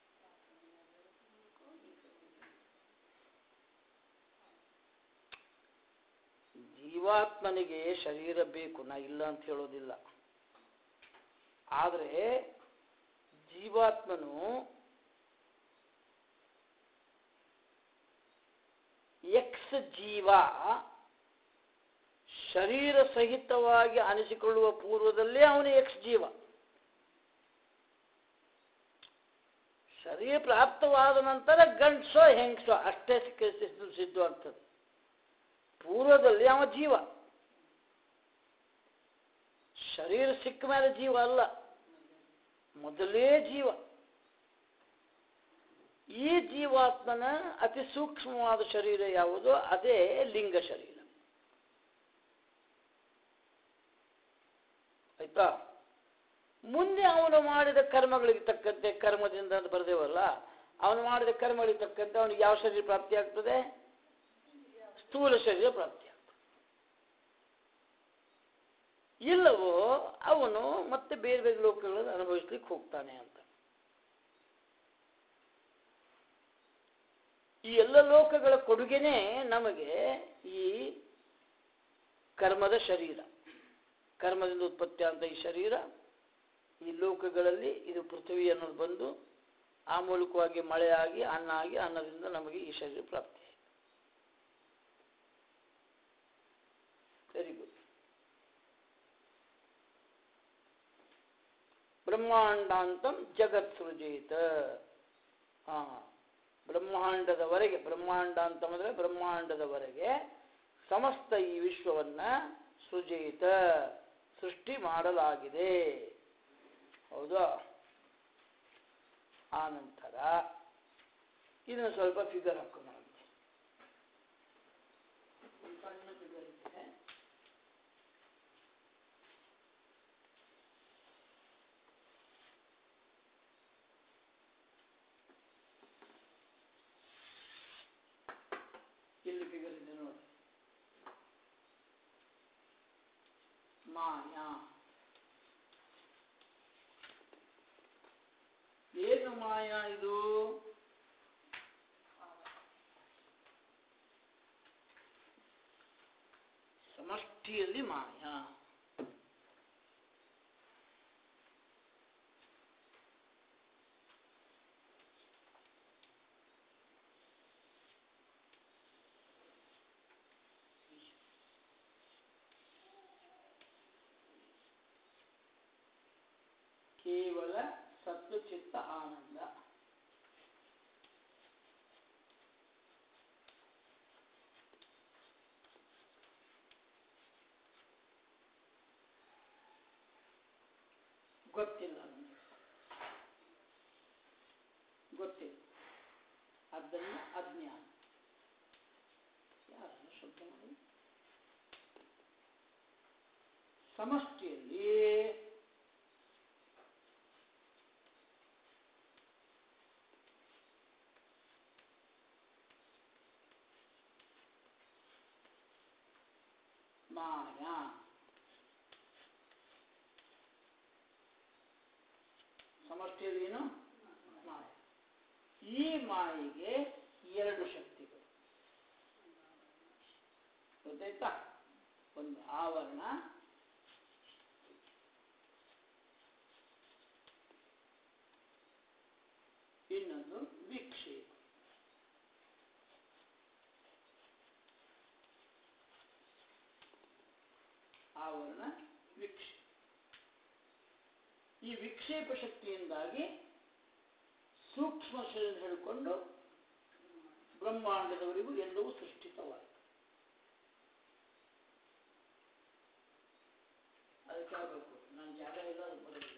ಜೀವಾತ್ಮನಿಗೆ ಶರೀರ ಬೇಕು ನಾ ಇಲ್ಲ ಅಂತ ಹೇಳೋದಿಲ್ಲ ಆದರೆ ಜೀವಾತ್ಮನು ಎಕ್ಸ್ ಜೀವ ಶರೀರ ಸಹಿತವಾಗಿ ಅನಿಸಿಕೊಳ್ಳುವ ಪೂರ್ವದಲ್ಲೇ ಅವನು ಎಕ್ಸ್ ಜೀವ ಶರೀರ ಪ್ರಾಪ್ತವಾದ ನಂತರ ಗಂಡ್ಸೋ ಹೆಂಗ್ಸೋ ಅಷ್ಟೇ ಸಿಕ್ಕ ಸಿದ್ಧ ಸಿದ್ಧವಾಗ್ತದೆ ಪೂರ್ವದಲ್ಲಿ ಅವ ಜೀವ ಶರೀರ ಸಿಕ್ಕ ಮೇಲೆ ಜೀವ ಅಲ್ಲ ಮೊದಲೇ ಜೀವ ಈ ಜೀವಾತ್ಮನ ಅತಿ ಸೂಕ್ಷ್ಮವಾದ ಶರೀರ ಯಾವುದು ಅದೇ ಲಿಂಗ ಶರೀರ ಆಯ್ತಾ ಮುಂದೆ ಅವನು ಮಾಡಿದ ಕರ್ಮಗಳಿಗೆ ತಕ್ಕಂತೆ ಕರ್ಮದಿಂದ ಅಂತ ಬರೆದೇವಲ್ಲ ಅವನು ಮಾಡಿದ ಕರ್ಮಗಳಿಗೆ ತಕ್ಕಂತೆ ಅವನಿಗೆ ಯಾವ ಶರೀರ ಪ್ರಾಪ್ತಿ ಆಗ್ತದೆ ಸ್ಥೂಲ ಶರೀರ ಪ್ರಾಪ್ತಿ ಆಗ್ತದೆ ಇಲ್ಲವೋ ಅವನು ಮತ್ತೆ ಬೇರೆ ಬೇರೆ ಲೋಕಗಳನ್ನು ಅನುಭವಿಸ್ಲಿಕ್ಕೆ ಹೋಗ್ತಾನೆ ಅಂತ ಈ ಎಲ್ಲ ಲೋಕಗಳ ಕೊಡುಗೆನೇ ನಮಗೆ ಈ ಕರ್ಮದ ಶರೀರ ಕರ್ಮದಿಂದ ಉತ್ಪತ್ತಿ ಅಂತ ಈ ಶರೀರ ಈ ಲೋಕಗಳಲ್ಲಿ ಇದು ಪೃಥ್ವಿ ಅನ್ನೋದು ಬಂದು ಆ ಮೂಲಕವಾಗಿ ಮಳೆಯಾಗಿ ಅನ್ನ ಆಗಿ ಅನ್ನದಿಂದ ನಮಗೆ ಈ ಶರೀರ ಪ್ರಾಪ್ತಿ ವೆರಿ ಗುಡ್ ಬ್ರಹ್ಮಾಂಡಾಂತಂ ಜಗತ್ ಸೃಜೇತ ಹಾ ಬ್ರಹ್ಮಾಂಡದವರೆಗೆ ಬ್ರಹ್ಮಾಂಡ ಅಂತಂದ್ರೆ ಬ್ರಹ್ಮಾಂಡದವರೆಗೆ ಸಮಸ್ತ ಈ ವಿಶ್ವವನ್ನ ಸೃಜೇತ ಸೃಷ್ಟಿ ಮಾಡಲಾಗಿದೆ ಹೌದಾ ಆ ನಂತರ ಇದನ್ನು ಸ್ವಲ್ಪ ಫಿಗರ್ ಹಾಕೋಣ ಸಣ್ಣ ಫಿಗರ್ ಇದೆ ಇಲ್ಲಿ ಫಿಗರ್ ಇದೆ ನೋಡಿ ಮಾಯಾ ಏನು ಮಾಯಾ ಇದು ಸಮಷ್ಟಿಯಲ್ಲಿ ಮಾಯಾ ಕೇವಲ ಸತ್ವಚಿತ್ತ ಆನಂದ ಗೊತ್ತಿಲ್ಲ ನನಗೆ ಗೊತ್ತಿಲ್ಲ ಅದನ್ನು ಅಜ್ಞಾನ ಯಾರನ್ನು ಶಬ್ದ ಮಾಡಿ ಸಮಷ್ಟಿಯಲ್ಲಿ ಮಾಯಾ ಸಮಷ್ಟಿಯಲ್ಲಿ ಏನು ಮಾಯ ಈ ಮಾಯಿಗೆ ಎರಡು ಶಕ್ತಿಗಳು ಗೊತ್ತಾಯ್ತಾ ಒಂದು ಆವರಣ ಇನ್ನೊಂದು ವಿಕ್ಷೇಪ ಆವರಣ ವಿಕ್ಷೇಪ ಈ ವಿಕ್ಷೇಪ ಶಕ್ತಿಯಿಂದಾಗಿ ಸೂಕ್ಷ್ಮ ಶರೀರ ಹಿಡ್ಕೊಂಡು ಬ್ರಹ್ಮಾಂಡದವರೆಗೂ ಎಲ್ಲವೂ ಸೃಷ್ಟಿತವಾಯಿತು ಅದಕ್ಕೆ ಆಗಬೇಕು ನಾನು ಜಾಗ ಇಲ್ಲ ಅದು ಬರೋದಿಲ್ಲ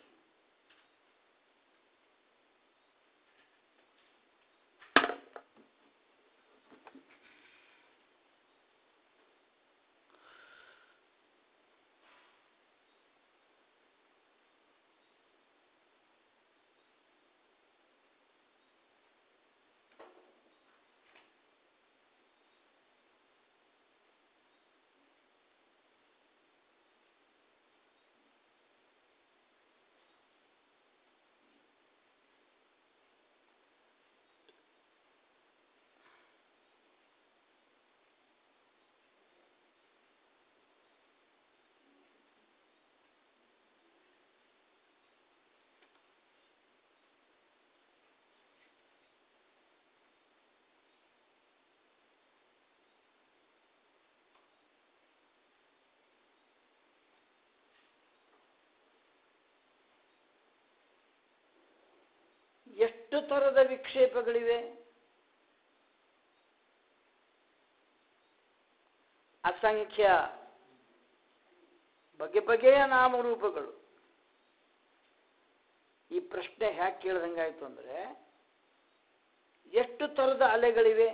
ಎಷ್ಟು ಥರದ ವಿಕ್ಷೇಪಗಳಿವೆ ಅಸಂಖ್ಯ ಬಗೆ ಬಗೆಯ ನಾಮರೂಪಗಳು ಈ ಪ್ರಶ್ನೆ ಹ್ಯಾಕೆ ಕೇಳ್ದಂಗಾಯ್ತು ಅಂದ್ರೆ ಎಷ್ಟು ಥರದ ಅಲೆಗಳಿವೆ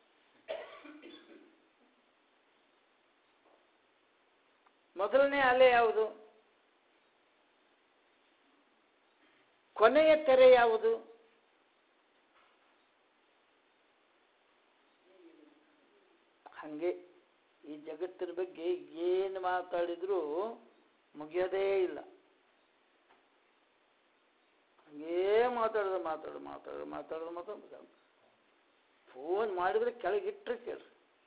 ಮೊದಲನೇ ಅಲೆ ಯಾವುದು ಕೊನೆಯ ತೆರೆ ಯಾವುದು ಹಂಗೆ ಈ ಜಗತ್ತಿನ ಬಗ್ಗೆ ಏನು ಮಾತಾಡಿದ್ರೂ ಮುಗಿಯೋದೇ ಇಲ್ಲ ಹಂಗೇ ಮಾತಾಡೋದು ಮಾತಾಡೋದು ಮಾತಾಡೋದು ಮಾತಾಡೋದು ಮಾತಾಡೋದು ಫೋನ್ ಮಾಡಿದ್ರೆ ಕೆಳಗಿಟ್ರೆ ಕೇಳ್ರಿ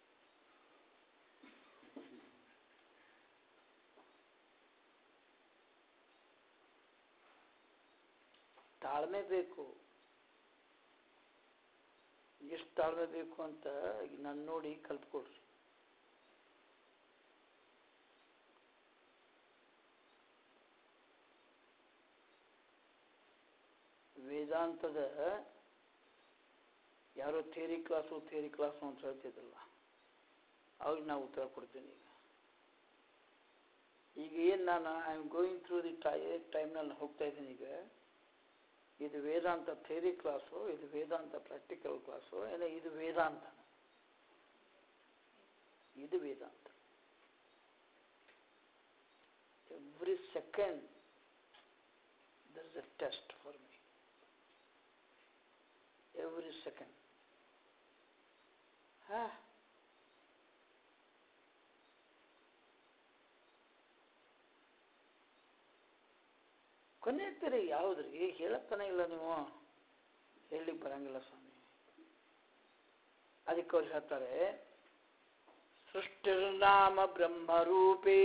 ತಾಳ್ಮೆ ಬೇಕು ಎಷ್ಟು ತಾಳ್ಮೆ ಬೇಕು ಅಂತ ಈಗ ನಾನು ನೋಡಿ ಕಲ್ತ್ಕೊಡ್ರಿ ವೇದಾಂತದ ಯಾರೋ ಥೇರಿ ಕ್ಲಾಸು ಥೇರಿ ಕ್ಲಾಸು ಅಂತ ಹೇಳ್ತಿದ್ದಲ್ಲ ಅವಾಗ ನಾವು ಉತ್ತರ ಕೊಡ್ತೀನಿ ಈಗ ಈಗ ಏನು ನಾನು I am going through the ಟೈ ಟೈಮ್ನಲ್ಲಿ ಹೋಗ್ತಾ ಇದ್ದೀನಿ ಈಗ ಇದು ವೇದಾಂತ ಥೇರಿ ಕ್ಲಾಸು ಇದು ವೇದಾಂತ ಪ್ರಾಕ್ಟಿಕಲ್ ಕ್ಲಾಸು ಏನೋ ಇದು ವೇದಾಂತ ಇದು ವೇದಾಂತ every second there is a test for me every second ಹಾ ಕೊನೆಗ್ತೀರಿ ಯಾವುದ್ರಿ ಹೇಳತ್ತಾನೆ ಇಲ್ಲ ನೀವು ಹೇಳಲಿಕ್ಕೆ ಬರಂಗಿಲ್ಲ ಸ್ವಾಮಿ ಅದಕ್ಕೆ ಅವ್ರು ಹೇಳ್ತಾರೆ ಸೃಷ್ಟಿರ್ನಾಮ ಬ್ರಹ್ಮರೂಪೇ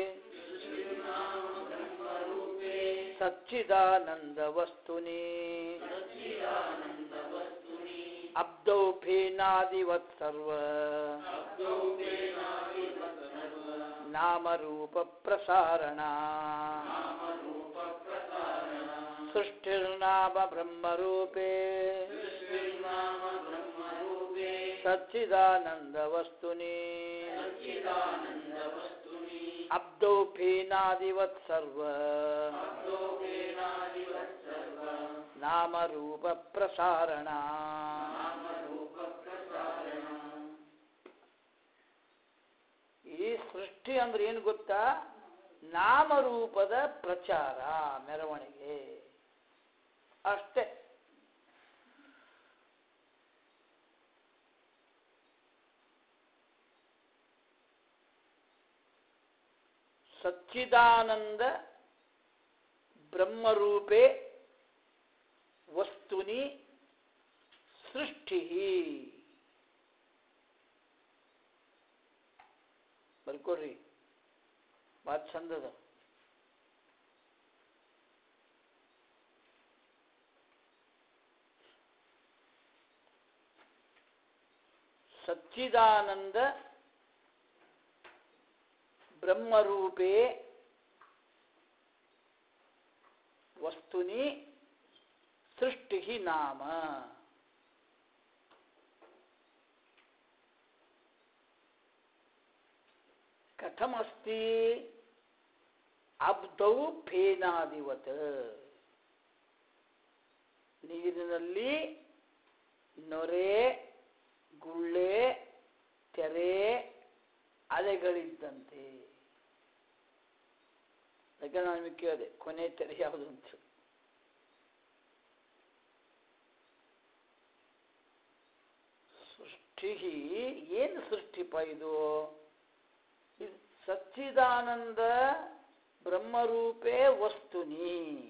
ಸಚ್ಚಿದಾನಂದ ವಸ್ತುನಿ ಅಬ್ದೌ ಫೇನಾದಿವತ್ ಸರ್ವ ನಾಮರೂಪ ಪ್ರಸಾರಣ ಸೃಷ್ಟಿರ್ನಾಮ ಬ್ರಹ್ಮರೂಪೇ ಸಚ್ಚಿದಾನಂದ ವಸ್ತುನಿ ಅಬ್ದೌ ಫೇನಾದಿವತ್ ಸರ್ವ ನಾಮರೂಪ ಪ್ರಸಾರಣ ಈ ಸೃಷ್ಟಿ ಅಂದ್ರೆ ಏನು ಗೊತ್ತಾ ನಾಮರೂಪದ ಪ್ರಚಾರ ಮೆರವಣಿಗೆ ಅಷ್ಟೇ ಸಚ್ಚಿದಾನಂದ ಬ್ರಹ್ಮರೂಪೇ ವಸ್ತುನಿ ಸೃಷ್ಟಿ ಬರ್ಕೊಡ್ರಿ ಭಾಳ ಚಂದದ ಸಚ್ಚಿದಾನಂದ ಬ್ರಹ್ಮರೂಪೇ ವಸ್ತುನಿ ಸೃಷ್ಟಿ ನಾಮ ಕಥಮಸ್ತಿ ಅಬ್ದೌ ಫೇನಾದಿವತ್ ನೀರಿನಲ್ಲಿ ನೊರೆ ಗುಳ್ಳೆ ತೆರೆ ಅಲೆಗಳಿದ್ದಂತೆ ಅದಕ್ಕೆ ನಾನು ನಿಮಗೆ ಕೇಳಿದೆ ಕೊನೆ ತೆರೆ ಯಾವುದು ಅಂತ ಸೃಷ್ಟಿ ಏನು ಸೃಷ್ಟಿಪ ಇದು ಇದು ಸಚ್ಚಿದಾನಂದ ಬ್ರಹ್ಮರೂಪೇ ವಸ್ತುನಿ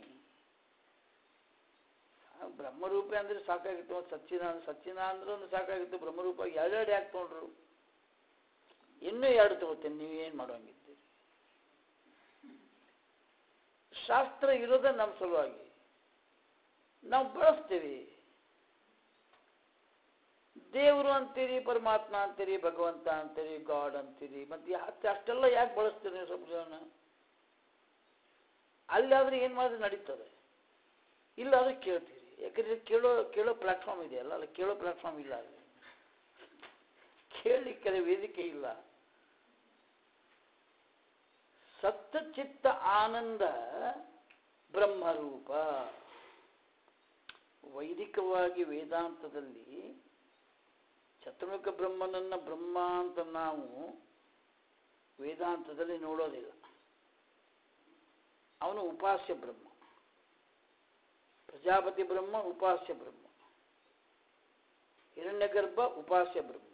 ಆ, ಬ್ರಹ್ಮರೂಪೆ ಅಂದ್ರೆ ಸಾಕಾಗಿತ್ತು ಮತ್ತು ಸಚ್ಚಿದಾನಂದ ಸಚ್ಚಿದಾನಂದ್ರ ಒಂದು ಸಾಕಾಗಿತ್ತು ಬ್ರಹ್ಮರೂಪ ಎರಡೆರಡು ಯಾಕೆ ತೊಗೊಂಡ್ರು ಇನ್ನೂ ಎರಡು ತಗೋತೇನೆ ನೀವು ಏನು ಮಾಡೋಂಗಿದ್ದೀರಿ ಶಾಸ್ತ್ರ ಇರೋದೇ ನಮ್ಮ ಸಲುವಾಗಿ ನಾವು ಬಳಸ್ತೀವಿ ದೇವರು ಅಂತೀರಿ ಪರಮಾತ್ಮ ಅಂತೀರಿ ಭಗವಂತ ಅಂತೀರಿ ಗಾಡ್ ಅಂತೀರಿ ಮತ್ತೆ ಯಾಕೆ ಅಷ್ಟೆಲ್ಲ ಯಾಕೆ ಬಳಸ್ತೀರಿ ನೀವು ಸ್ವಲ್ಪ ಜನ ಅಲ್ಲಾದ್ರೆ ಏನು ಮಾಡಿದ್ರೆ ನಡೀತದೆ ಇಲ್ಲಾದ್ರೆ ಕೇಳ್ತೀರಿ ಯಾಕಂದ್ರೆ ಕೇಳೋ ಕೇಳೋ ಪ್ಲಾಟ್ಫಾರ್ಮ್ ಇದೆಯಲ್ಲ ಅಲ್ಲಿ ಕೇಳೋ ಪ್ಲಾಟ್ಫಾರ್ಮ್ ಇಲ್ಲ ಅಲ್ಲಿ ಕೇಳಲಿಕ್ಕೆ ವೇದಿಕೆ ಇಲ್ಲ ಸತ್ತ ಚಿತ್ತ ಆನಂದ ಬ್ರಹ್ಮರೂಪ ವೈದಿಕವಾಗಿ ವೇದಾಂತದಲ್ಲಿ ಚತುರ್ಮುಖ ಬ್ರಹ್ಮನನ್ನ ಬ್ರಹ್ಮ ಅಂತ ನಾವು ವೇದಾಂತದಲ್ಲಿ ನೋಡೋದಿಲ್ಲ ಅವನು ಉಪಾಸ್ಯ ಬ್ರಹ್ಮ ಪ್ರಜಾಪತಿ ಬ್ರಹ್ಮ ಉಪಾಸ್ಯ ಬ್ರಹ್ಮ ಹಿರಣ್ಯಗರ್ಭ ಉಪಾಸ್ಯ ಬ್ರಹ್ಮ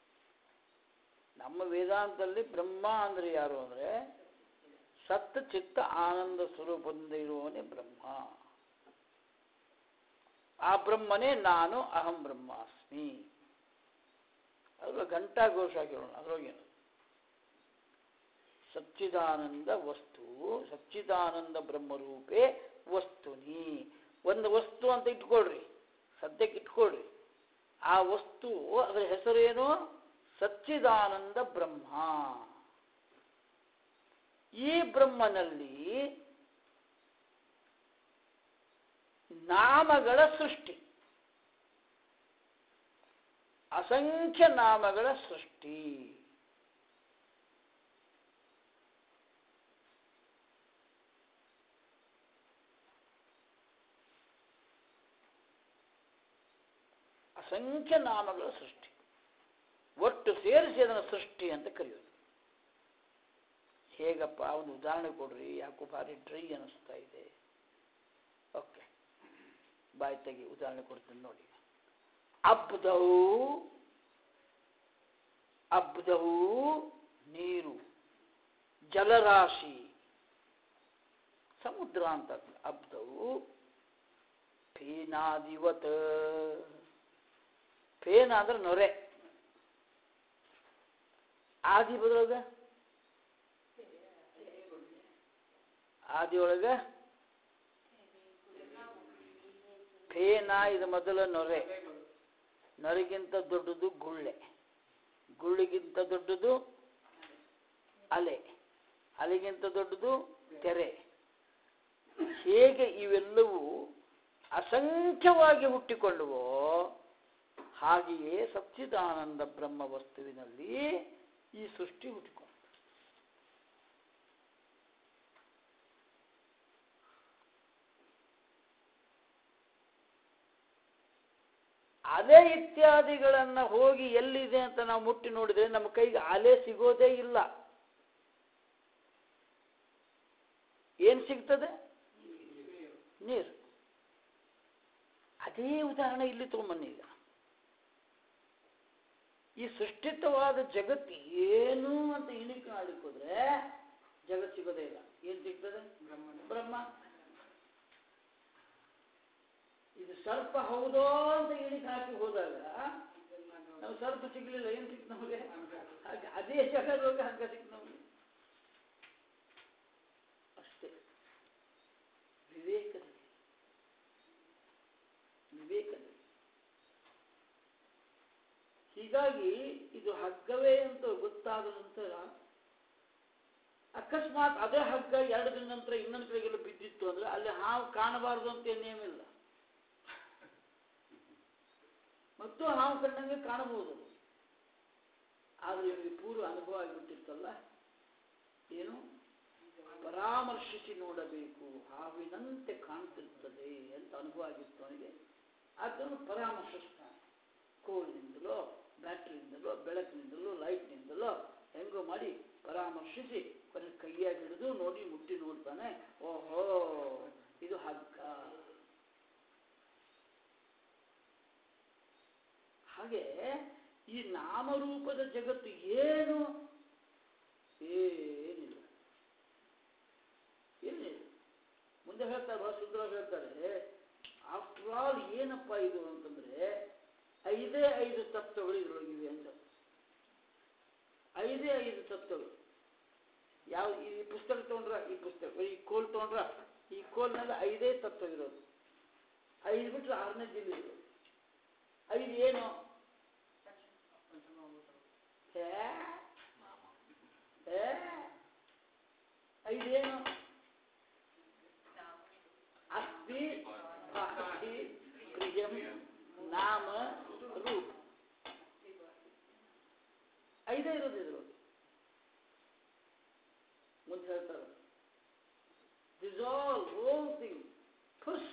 ನಮ್ಮ ವೇದಾಂತದಲ್ಲಿ ಬ್ರಹ್ಮ ಅಂದ್ರೆ ಯಾರು ಅಂದ್ರೆ ಸತ್ ಚಿತ್ತ ಆನಂದ ಸ್ವರೂಪದಿಂದ ಇರುವವನೇ ಬ್ರಹ್ಮ ಆ ಬ್ರಹ್ಮನೇ ನಾನು ಅಹಂ ಬ್ರಹ್ಮಾಸ್ಮಿ ಅದ್ರ ಘಂಟಾ ಘೋಷ ಕೇಳೋಣ ಅದ್ರೊಳಗೇನು ಸಚ್ಚಿದಾನಂದ ವಸ್ತು ಸಚ್ಚಿದಾನಂದ ಬ್ರಹ್ಮರೂಪೇ ವಸ್ತುನಿ ಒಂದು ವಸ್ತು ಅಂತ ಇಟ್ಕೊಳ್ರಿ ಸದ್ಯಕ್ಕೆ ಇಟ್ಕೊಳ್ರಿ ಆ ವಸ್ತು ಅದರ ಹೆಸರೇನು ಸಚ್ಚಿದಾನಂದ ಬ್ರಹ್ಮ ಈ ಬ್ರಹ್ಮನಲ್ಲಿ ನಾಮಗಳ ಸೃಷ್ಟಿ ಅಸಂಖ್ಯ ನಾಮಗಳ ಸೃಷ್ಟಿ ಅಸಂಖ್ಯ ನಾಮಗಳ ಸೃಷ್ಟಿ ಒಟ್ಟು ಸೇರಿಸಿ ಅದನ್ನು ಸೃಷ್ಟಿ ಅಂತ ಕರೆಯೋದು ಹೇಗಪ್ಪ ಒಂದು ಉದಾಹರಣೆ ಕೊಡ್ರಿ ಯಾಕೋ ಭಾರಿ ಡ್ರೈ ಅನಿಸ್ತಾ ಇದೆ ಓಕೆ ಬಾಯಿ ತೆಗಿ ಉದಾಹರಣೆ ಕೊಡ್ತೀನಿ ನೋಡಿ ಅಬ್ದವು ಅಬ್ದವು ನೀರು ಜಲರಾಶಿ ಸಮುದ್ರ ಅಂತ ಅಬ್ದವು ಫೇನಾದಿವತ್ ಫೇನ್ ಅಂದ್ರೆ ನೊರೆ ಆದಿ ಬದ್ರೊಳಗ ಆದಿ ಒಳಗ ಫೇನ ಇದು ಮೊದಲ ನೊರೆ ನೊರೆಗಿಂತ ದೊಡ್ಡದು ಗುಳ್ಳೆ ಗುಳ್ಳಿಗಿಂತ ದೊಡ್ಡದು ಅಲೆ ಅಲೆಗಿಂತ ದೊಡ್ಡದು ತೆರೆ ಹೇಗೆ ಇವೆಲ್ಲವೂ ಅಸಂಖ್ಯವಾಗಿ ಹುಟ್ಟಿಕೊಳ್ಳುವೋ ಹಾಗೆಯೇ ಸಚ್ಚಿದಾನಂದ ಬ್ರಹ್ಮ ವಸ್ತುವಿನಲ್ಲಿ ಈ ಸೃಷ್ಟಿ ಹುಟ್ಟಿಕೊಂಡು ಅಲೆ ಇತ್ಯಾದಿಗಳನ್ನ ಹೋಗಿ ಎಲ್ಲಿದೆ ಅಂತ ನಾವು ಮುಟ್ಟಿ ನೋಡಿದ್ರೆ ನಮ್ಮ ಕೈಗೆ ಅಲೆ ಸಿಗೋದೇ ಇಲ್ಲ ಏನ್ ಸಿಗ್ತದೆ ನೀರು ಅದೇ ಉದಾಹರಣೆ ಇಲ್ಲಿ ತಗೊಂಬನ್ನಿ ಈಗ ಈ ಸೃಷ್ಟಿತವಾದ ಜಗತ್ತು ಏನು ಅಂತ ಇಳಿಕೆ ಮಾಡ್ಲಿಕ್ಕೆ ಹೋದ್ರೆ ಜಗತ್ ಸಿಗೋದೇ ಇಲ್ಲ ಏನ್ ಸಿಗ್ತದೆ ಬ್ರಹ್ಮ ಇದು ಸರ್ಪ ಹೌದೋ ಅಂತ ಇಳಿಕೆ ಹಾಕಿ ಹೋದಾಗ ನಾವು ಸರ್ಪ ಸಿಗ್ಲಿಲ್ಲ ಏನ್ ಸಿಕ್ತು ನಮಗೆ ಹಾಗೆ ಅದೇ ಜಗದೊಳಗೆ ಹಗ್ಗ ಸಿಕ್ತು ನಮಗೆ ಹೀಗಾಗಿ ಇದು ಹಗ್ಗವೇ ಅಂತ ಗೊತ್ತಾದ ನಂತರ ಅಕಸ್ಮಾತ್ ಅದೇ ಹಗ್ಗ ಎರಡು ದಿನ ನಂತರ ಇನ್ನೊಂದು ಕಡೆಗೆಲ್ಲ ಬಿದ್ದಿತ್ತು ಅಂದ್ರೆ ಅಲ್ಲಿ ಹಾವು ಕಾಣಬಾರದು ಅಂತ ಏನ್ ನಿಯಮ ಇಲ್ಲ ಮತ್ತು ಹಾವು ಕಂಡಂಗೆ ಕಾಣಬಹುದು ಅದು. ಆದ್ರೆ ಇವರಿಗೆ ಪೂರ್ವ ಅನುಭವ ಆಗಿಬಿಟ್ಟಿರ್ತಲ್ಲ ಏನು ಪರಾಮರ್ಶಿಸಿ ನೋಡಬೇಕು ಹಾವಿನಂತೆ ಕಾಣ್ತಿರ್ತದೆ ಅಂತ ಅನುಭವ ಆಗಿತ್ತು ಅವನಿಗೆ ಅದನ್ನು ಪರಾಮರ್ಶಿಸ್ತಾನೆ ಕೋಲ್ನಿಂದಲೋ ಬ್ಯಾಟ್ರಿಯಿಂದಲೋ ಬೆಳಕಿನಿಂದಲೋ ಲೈಟ್ನಿಂದಲೋ ಹೆಂಗೋ ಮಾಡಿ ಪರಾಮರ್ಶಿಸಿ ಕೊನೆ ಕೈಯಾಗಿ ಹಿಡಿದು ನೋಡಿ ಮುಟ್ಟಿ ನೋಡ್ತಾನೆ ಓಹೋ ಇದು ಹಗ್ಗ ಹಾಗೆ ಈ ನಾಮರೂಪದ ಜಗತ್ತು ಏನು ಏನಿಲ್ಲ ಏನಿಲ್ಲ ಮುಂದೆ ಹೇಳ್ತಾರೆ ಬಹಳ ಸುಂದರವಾಗಿ ಹೇಳ್ತಾರೆ ಆಫ್ಟರ್ ಆಲ್ ಏನಪ್ಪ ಇದು ಅಂತಂದ್ರೆ ಐದೇ ಐದು ತತ್ವಗಳು ಇದರೊಳಗಿವೆ ಅಂತ ಐದೇ ಐದು ತತ್ವಗಳು ಯಾವ ಈ ಪುಸ್ತಕ ತಗೊಂಡ್ರ ಈ ಪುಸ್ತಕ ಈ ಕೋಲ್ ತಗೊಂಡ್ರ ಈ ಕೋಲ್ನಲ್ಲಿ ಐದೇ ತತ್ವ ಇರೋದು ಐದು ಬಿಟ್ರೆ ಆರನೇ ಜಿಲ್ಲೆ ಇರೋದು ಐದು ಏನು ಹೇ? ಹೇ? ಐದೇನು ಅಸ್ತಿ ಭಾತಿ ಪ್ರಿಯಂ ನಾಮ ರೂಪ ಐದೇ ಇರೋದು ಇದ್ರೊಳಗೆ ಮುಂದೆ ಹೇಳ್ತಾರೆ this all whole thing fuss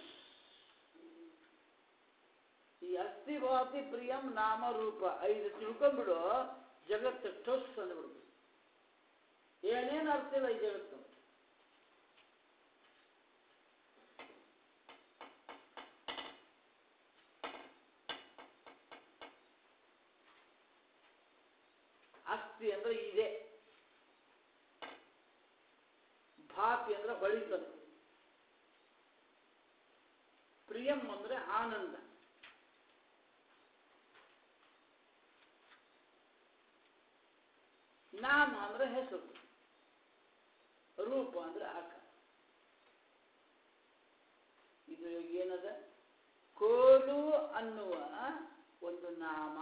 ಈ ಅಸ್ಥಿ ಭಾತಿ ಪ್ರಿಯಂ ನಾಮ ರೂಪ ಐದು ತಿಳ್ಕೊಂಡ್ಬಿಡು ಜಗತ್ತು ಟೊಸ್ ಅಂದ್ಬಿಡ್ತು ಏನೇನು ಅರ್ಥ ಇಲ್ಲ ಈ ಜಗತ್ತು ಅಸ್ಥಿ ಅಂದ್ರೆ ಇದೆ ಭಾತಿ ಅಂದ್ರೆ ಹೊಳಿತದೆ ಪ್ರಿಯಂ ಅಂದ್ರೆ ಆನಂದ ನಾಮ ಅಂದ್ರೆ ಹೆಸರು ರೂಪ ಅಂದ್ರೆ ಆಕಾರ ಇದು ಏನದ ಕೋಲು ಅನ್ನುವ ಒಂದು ನಾಮ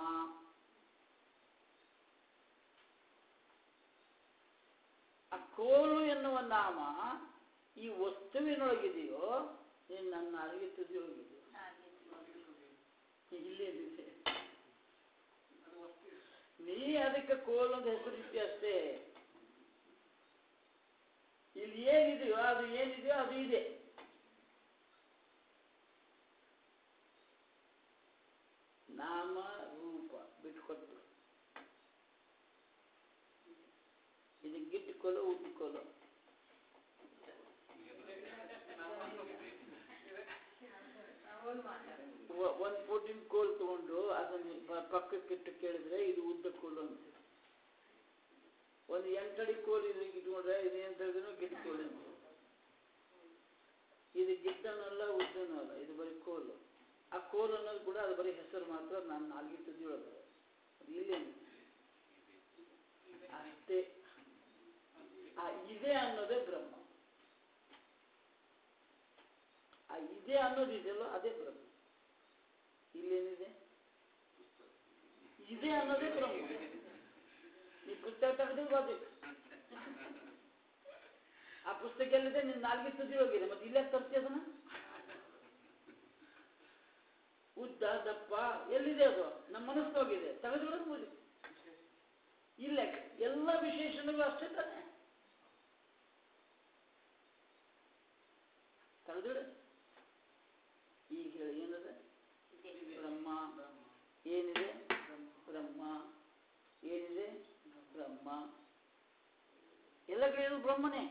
ಆ ಕೋಲು ಎನ್ನುವ ನಾಮ ಈ ವಸ್ತುವಿನೊಳಗಿದೆಯೋ ನೀನು ನನ್ನ ಅರಿಗೆ ತುದಿಯೊಳಗಿದೆಯೋ ಇಲ್ಲೇನಿದೆ ನೀ ಅದಕ್ಕೆ ಕೋಲು ಅಂತ ಹೆಸರಿಟ್ಟಿ ಅಷ್ಟೇ ಇಲ್ಲಿ ಏನಿದೆಯೋ ಅದು ಏನಿದೆಯೋ ಅದು ಇದೆ ನಾಮ ರೂಪ ಬಿಟ್ಕೊಟ್ಟು ಇದು ಗಿಟ್ಟುಕೊಳ್ಳೋ ಉಟ್ಕೊಳ್ಳೋ ಒಂದು ಫೋಟಿನ ಕೋಲ್ ತಗೊಂಡು ಅದನ್ನ ಪ- ಪಕ್ಕಕ್ಕಿಟ್ಟು ಕೇಳಿದ್ರೆ ಇದು ಉದ್ದ ಕೋಲು ಅಂತ ಒಂದು ಎಂಟಡಿ ಕೋಲ್ ಇದು ಇಟ್ಕೊಂಡ್ರೆ ಇದು ಏನು ಹೇಳಿದ್ರು ಗಿಡ್ಡ ಕೋಲು ಅಂತ ಇದು ಗಿಡ್ಡನಲ್ಲ ಉದ್ದನೂ ಅಲ್ಲ ಇದು ಬರೀ ಕೋಲು ಆ ಕೋಲು ಅನ್ನೋದು ಕೂಡ ಅದು ಬರೀ ಹೆಸರು ಮಾತ್ರ ನಾನು ನಾಲ್ಗೆ ತುದಿಯೊಳಗೆ ಅದು ಇಲ್ಲೇನು ಅಷ್ಟೇ ಆ ಇದೆ ಅನ್ನೋದೇ ಬ್ರಹ್ಮ ಆ ಇದೆ ಅನ್ನೋದಿದೆಯಲ್ಲೋ ಅದೇ ಬ್ರಹ್ಮ ಇಲ್ಲೇನಿದೆ ಇದೆ ಅನ್ನೋದೇ ಬ್ರಹ್ಮ ಈ ಪುಸ್ತಕ ತೆಗೆದು ಬರ್ಬೇಕು ಆ ಪುಸ್ತಕ ಎಲ್ಲಿದೆ ನಿನ್ನ ನಾಲ್ಗೆ ತುದಿ ಹೋಗಿದೆ ಮತ್ತೆ ಇಲ್ಲೇ ತರ್ತಿ ಅದನ್ನ ಉದ್ದ ದಪ್ಪ ಎಲ್ಲಿದೆ ಅದು ನಮ್ಮ ಮನಸ್ಸು ಹೋಗಿದೆ ತೆಗೆದು ಬಿಡೋದು ಮುಗಿ ಇಲ್ಲ ಎಲ್ಲ ವಿಶೇಷಣಗಳು ಅಷ್ಟೇ ತಾನೆ ತೆಗೆದು ಈಗ ಹೇಳಿ ಏನದ ಬ್ರಹ್ಮ ಏನಿದೆ ಬ್ರಹ್ಮ ಏನಿದೆ ಬ್ರಹ್ಮ ಎಲ್ಲ ಕಡೆ ಇರೋದು ಬ್ರಹ್ಮನೇ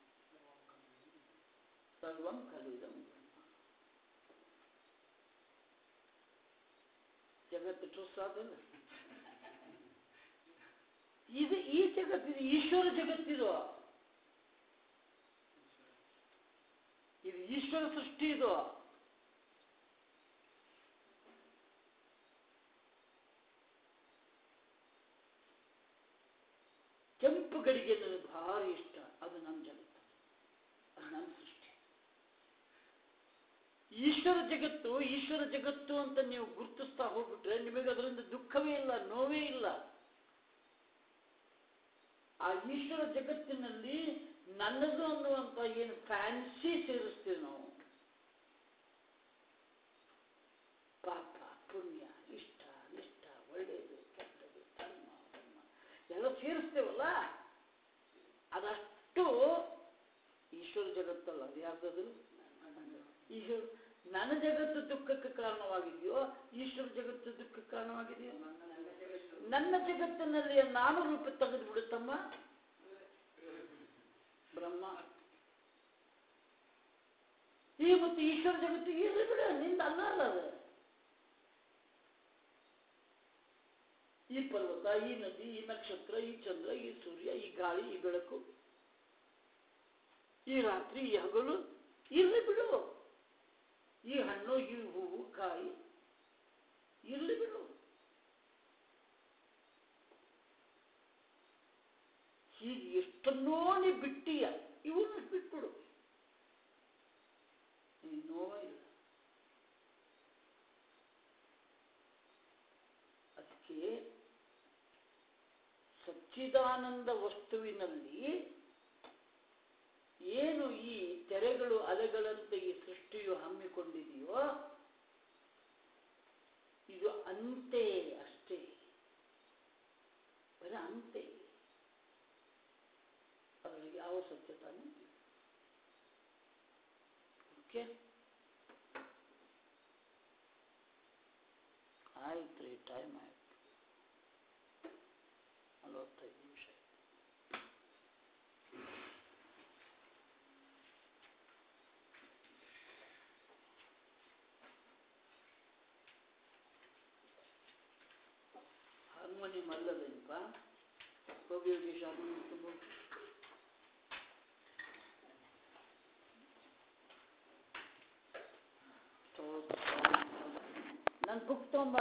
ಸರ್ವಂ ಖಲುದಂ ಜಗತ್ತು ಟ್ರಸ್ ಆದಲ್ಲ ಇದು ಈ ಜಗತ್ತಿದು ಈಶ್ವರ ಜಗತ್ತಿದು ಇದು ಈಶ್ವರ ಸೃಷ್ಟಿ ಇದು ಕೆಂಪು ಗಡಿಗೆ ನನಗೆ ಭಾರಿ ಇಷ್ಟ ಅದು ನನ್ನ ಜಗತ್ತು ಅದು ನನ್ನ ಸೃಷ್ಟಿ ಈಶ್ವರ ಜಗತ್ತು ಈಶ್ವರ ಜಗತ್ತು ಅಂತ ನೀವು ಗುರುತಿಸ್ತಾ ಹೋಗ್ಬಿಟ್ರೆ ನಿಮಗೆ ಅದರಿಂದ ದುಃಖವೇ ಇಲ್ಲ ನೋವೇ ಇಲ್ಲ ಆ ಈಶ್ವರ ಜಗತ್ತಿನಲ್ಲಿ ನನ್ನದು ಅನ್ನುವಂತ ಏನು ಫ್ಯಾನ್ಸಿ ಸೇರಿಸ್ತೀವಿ ನಾವು ಪಾಪ ಪುಣ್ಯ ಇಷ್ಟ ನಿಷ್ಠ ಒಳ್ಳೆಯದು ಕೆಟ್ಟದು ಧರ್ಮ ಧರ್ಮ ಎಲ್ಲ ಸೇರಿಸ್ತೇವಲ್ಲ ಅದಷ್ಟು ಈಶ್ವರ ಜಗತ್ತಲ್ಲ ಅದು ಯಾವ್ದದು ಈಶ್ವರ ನನ್ನ ಜಗತ್ತು ದುಃಖಕ್ಕೆ ಕಾರಣವಾಗಿದೆಯೋ ಈಶ್ವರ ಜಗತ್ತು ದುಃಖಕ್ಕೆ ಕಾರಣವಾಗಿದೆಯೋ ನನ್ನ ಜಗತ್ತಿನಲ್ಲಿ ನಾನು ರೂಪ ತೆಗೆದು ಬಿಡುತ್ತಮ್ಮ ಬ್ರಹ್ಮ ಈ ಮತ್ತು ಈಶ್ವರ ಜಗತ್ತು ಇರಲಿ ಬಿಡ ನಿಂದ ಅಲ್ಲ ಅಲ್ಲ ಅದು ಈ ಪರ್ವತ ಈ ನದಿ ಈ ನಕ್ಷತ್ರ ಈ ಚಂದ್ರ ಈ ಸೂರ್ಯ ಈ ಗಾಳಿ ಈ ಬೆಳಕು ಈ ರಾತ್ರಿ ಈ ಹಗಲು ಇರ್ಲಿ ಬಿಡು ಈ ಹಣ್ಣು ಈ ಹೂವು ಕಾಯಿ ಇರ್ಲಿ ಬಿಡು ಹೀಗೆ ಎಷ್ಟನ್ನೋ ನೀ ಬಿಟ್ಟೀಯ ಇವನು ಬಿಟ್ಬಿಡು ನೀನು ನೋವೇ ಇಲ್ಲ ಅದಕ್ಕೆ ಸಚ್ಚಿದಾನಂದ ವಸ್ತುವಿನಲ್ಲಿ ಏನು ಈ ತೆರೆಗಳು ಅಲೆಗಳಂತೆ ಈ ಸೃಷ್ಟಿಯು ಹಮ್ಮಿಕೊಂಡಿದೆಯೋ ಇದು ಅಂತೆ ಅಷ್ಟೇ ಬರೀ ಅಂತೆ ಅದರಲ್ಲಿ ಯಾವ ಸತ್ಯತಾನೂ ಇಲ್ಲ. ಓಕೆ ಆಯ್ತು ರೀ ಟೈಮ್ ಆಯ್ತು ನಲವತ್ತೈದು ನಿಮಿಷ ಹಾರ್ಮೋನಿಯಂ ಅಲ್ಲದೇನಪ್ಪ ಹೋಗಿ ಹೋಗಿ ಹಾರ್ಮೋನಿಯಂ ತುಂಬ ನನ್ನ ಬುಕ್ ತೊಗೊಂಬ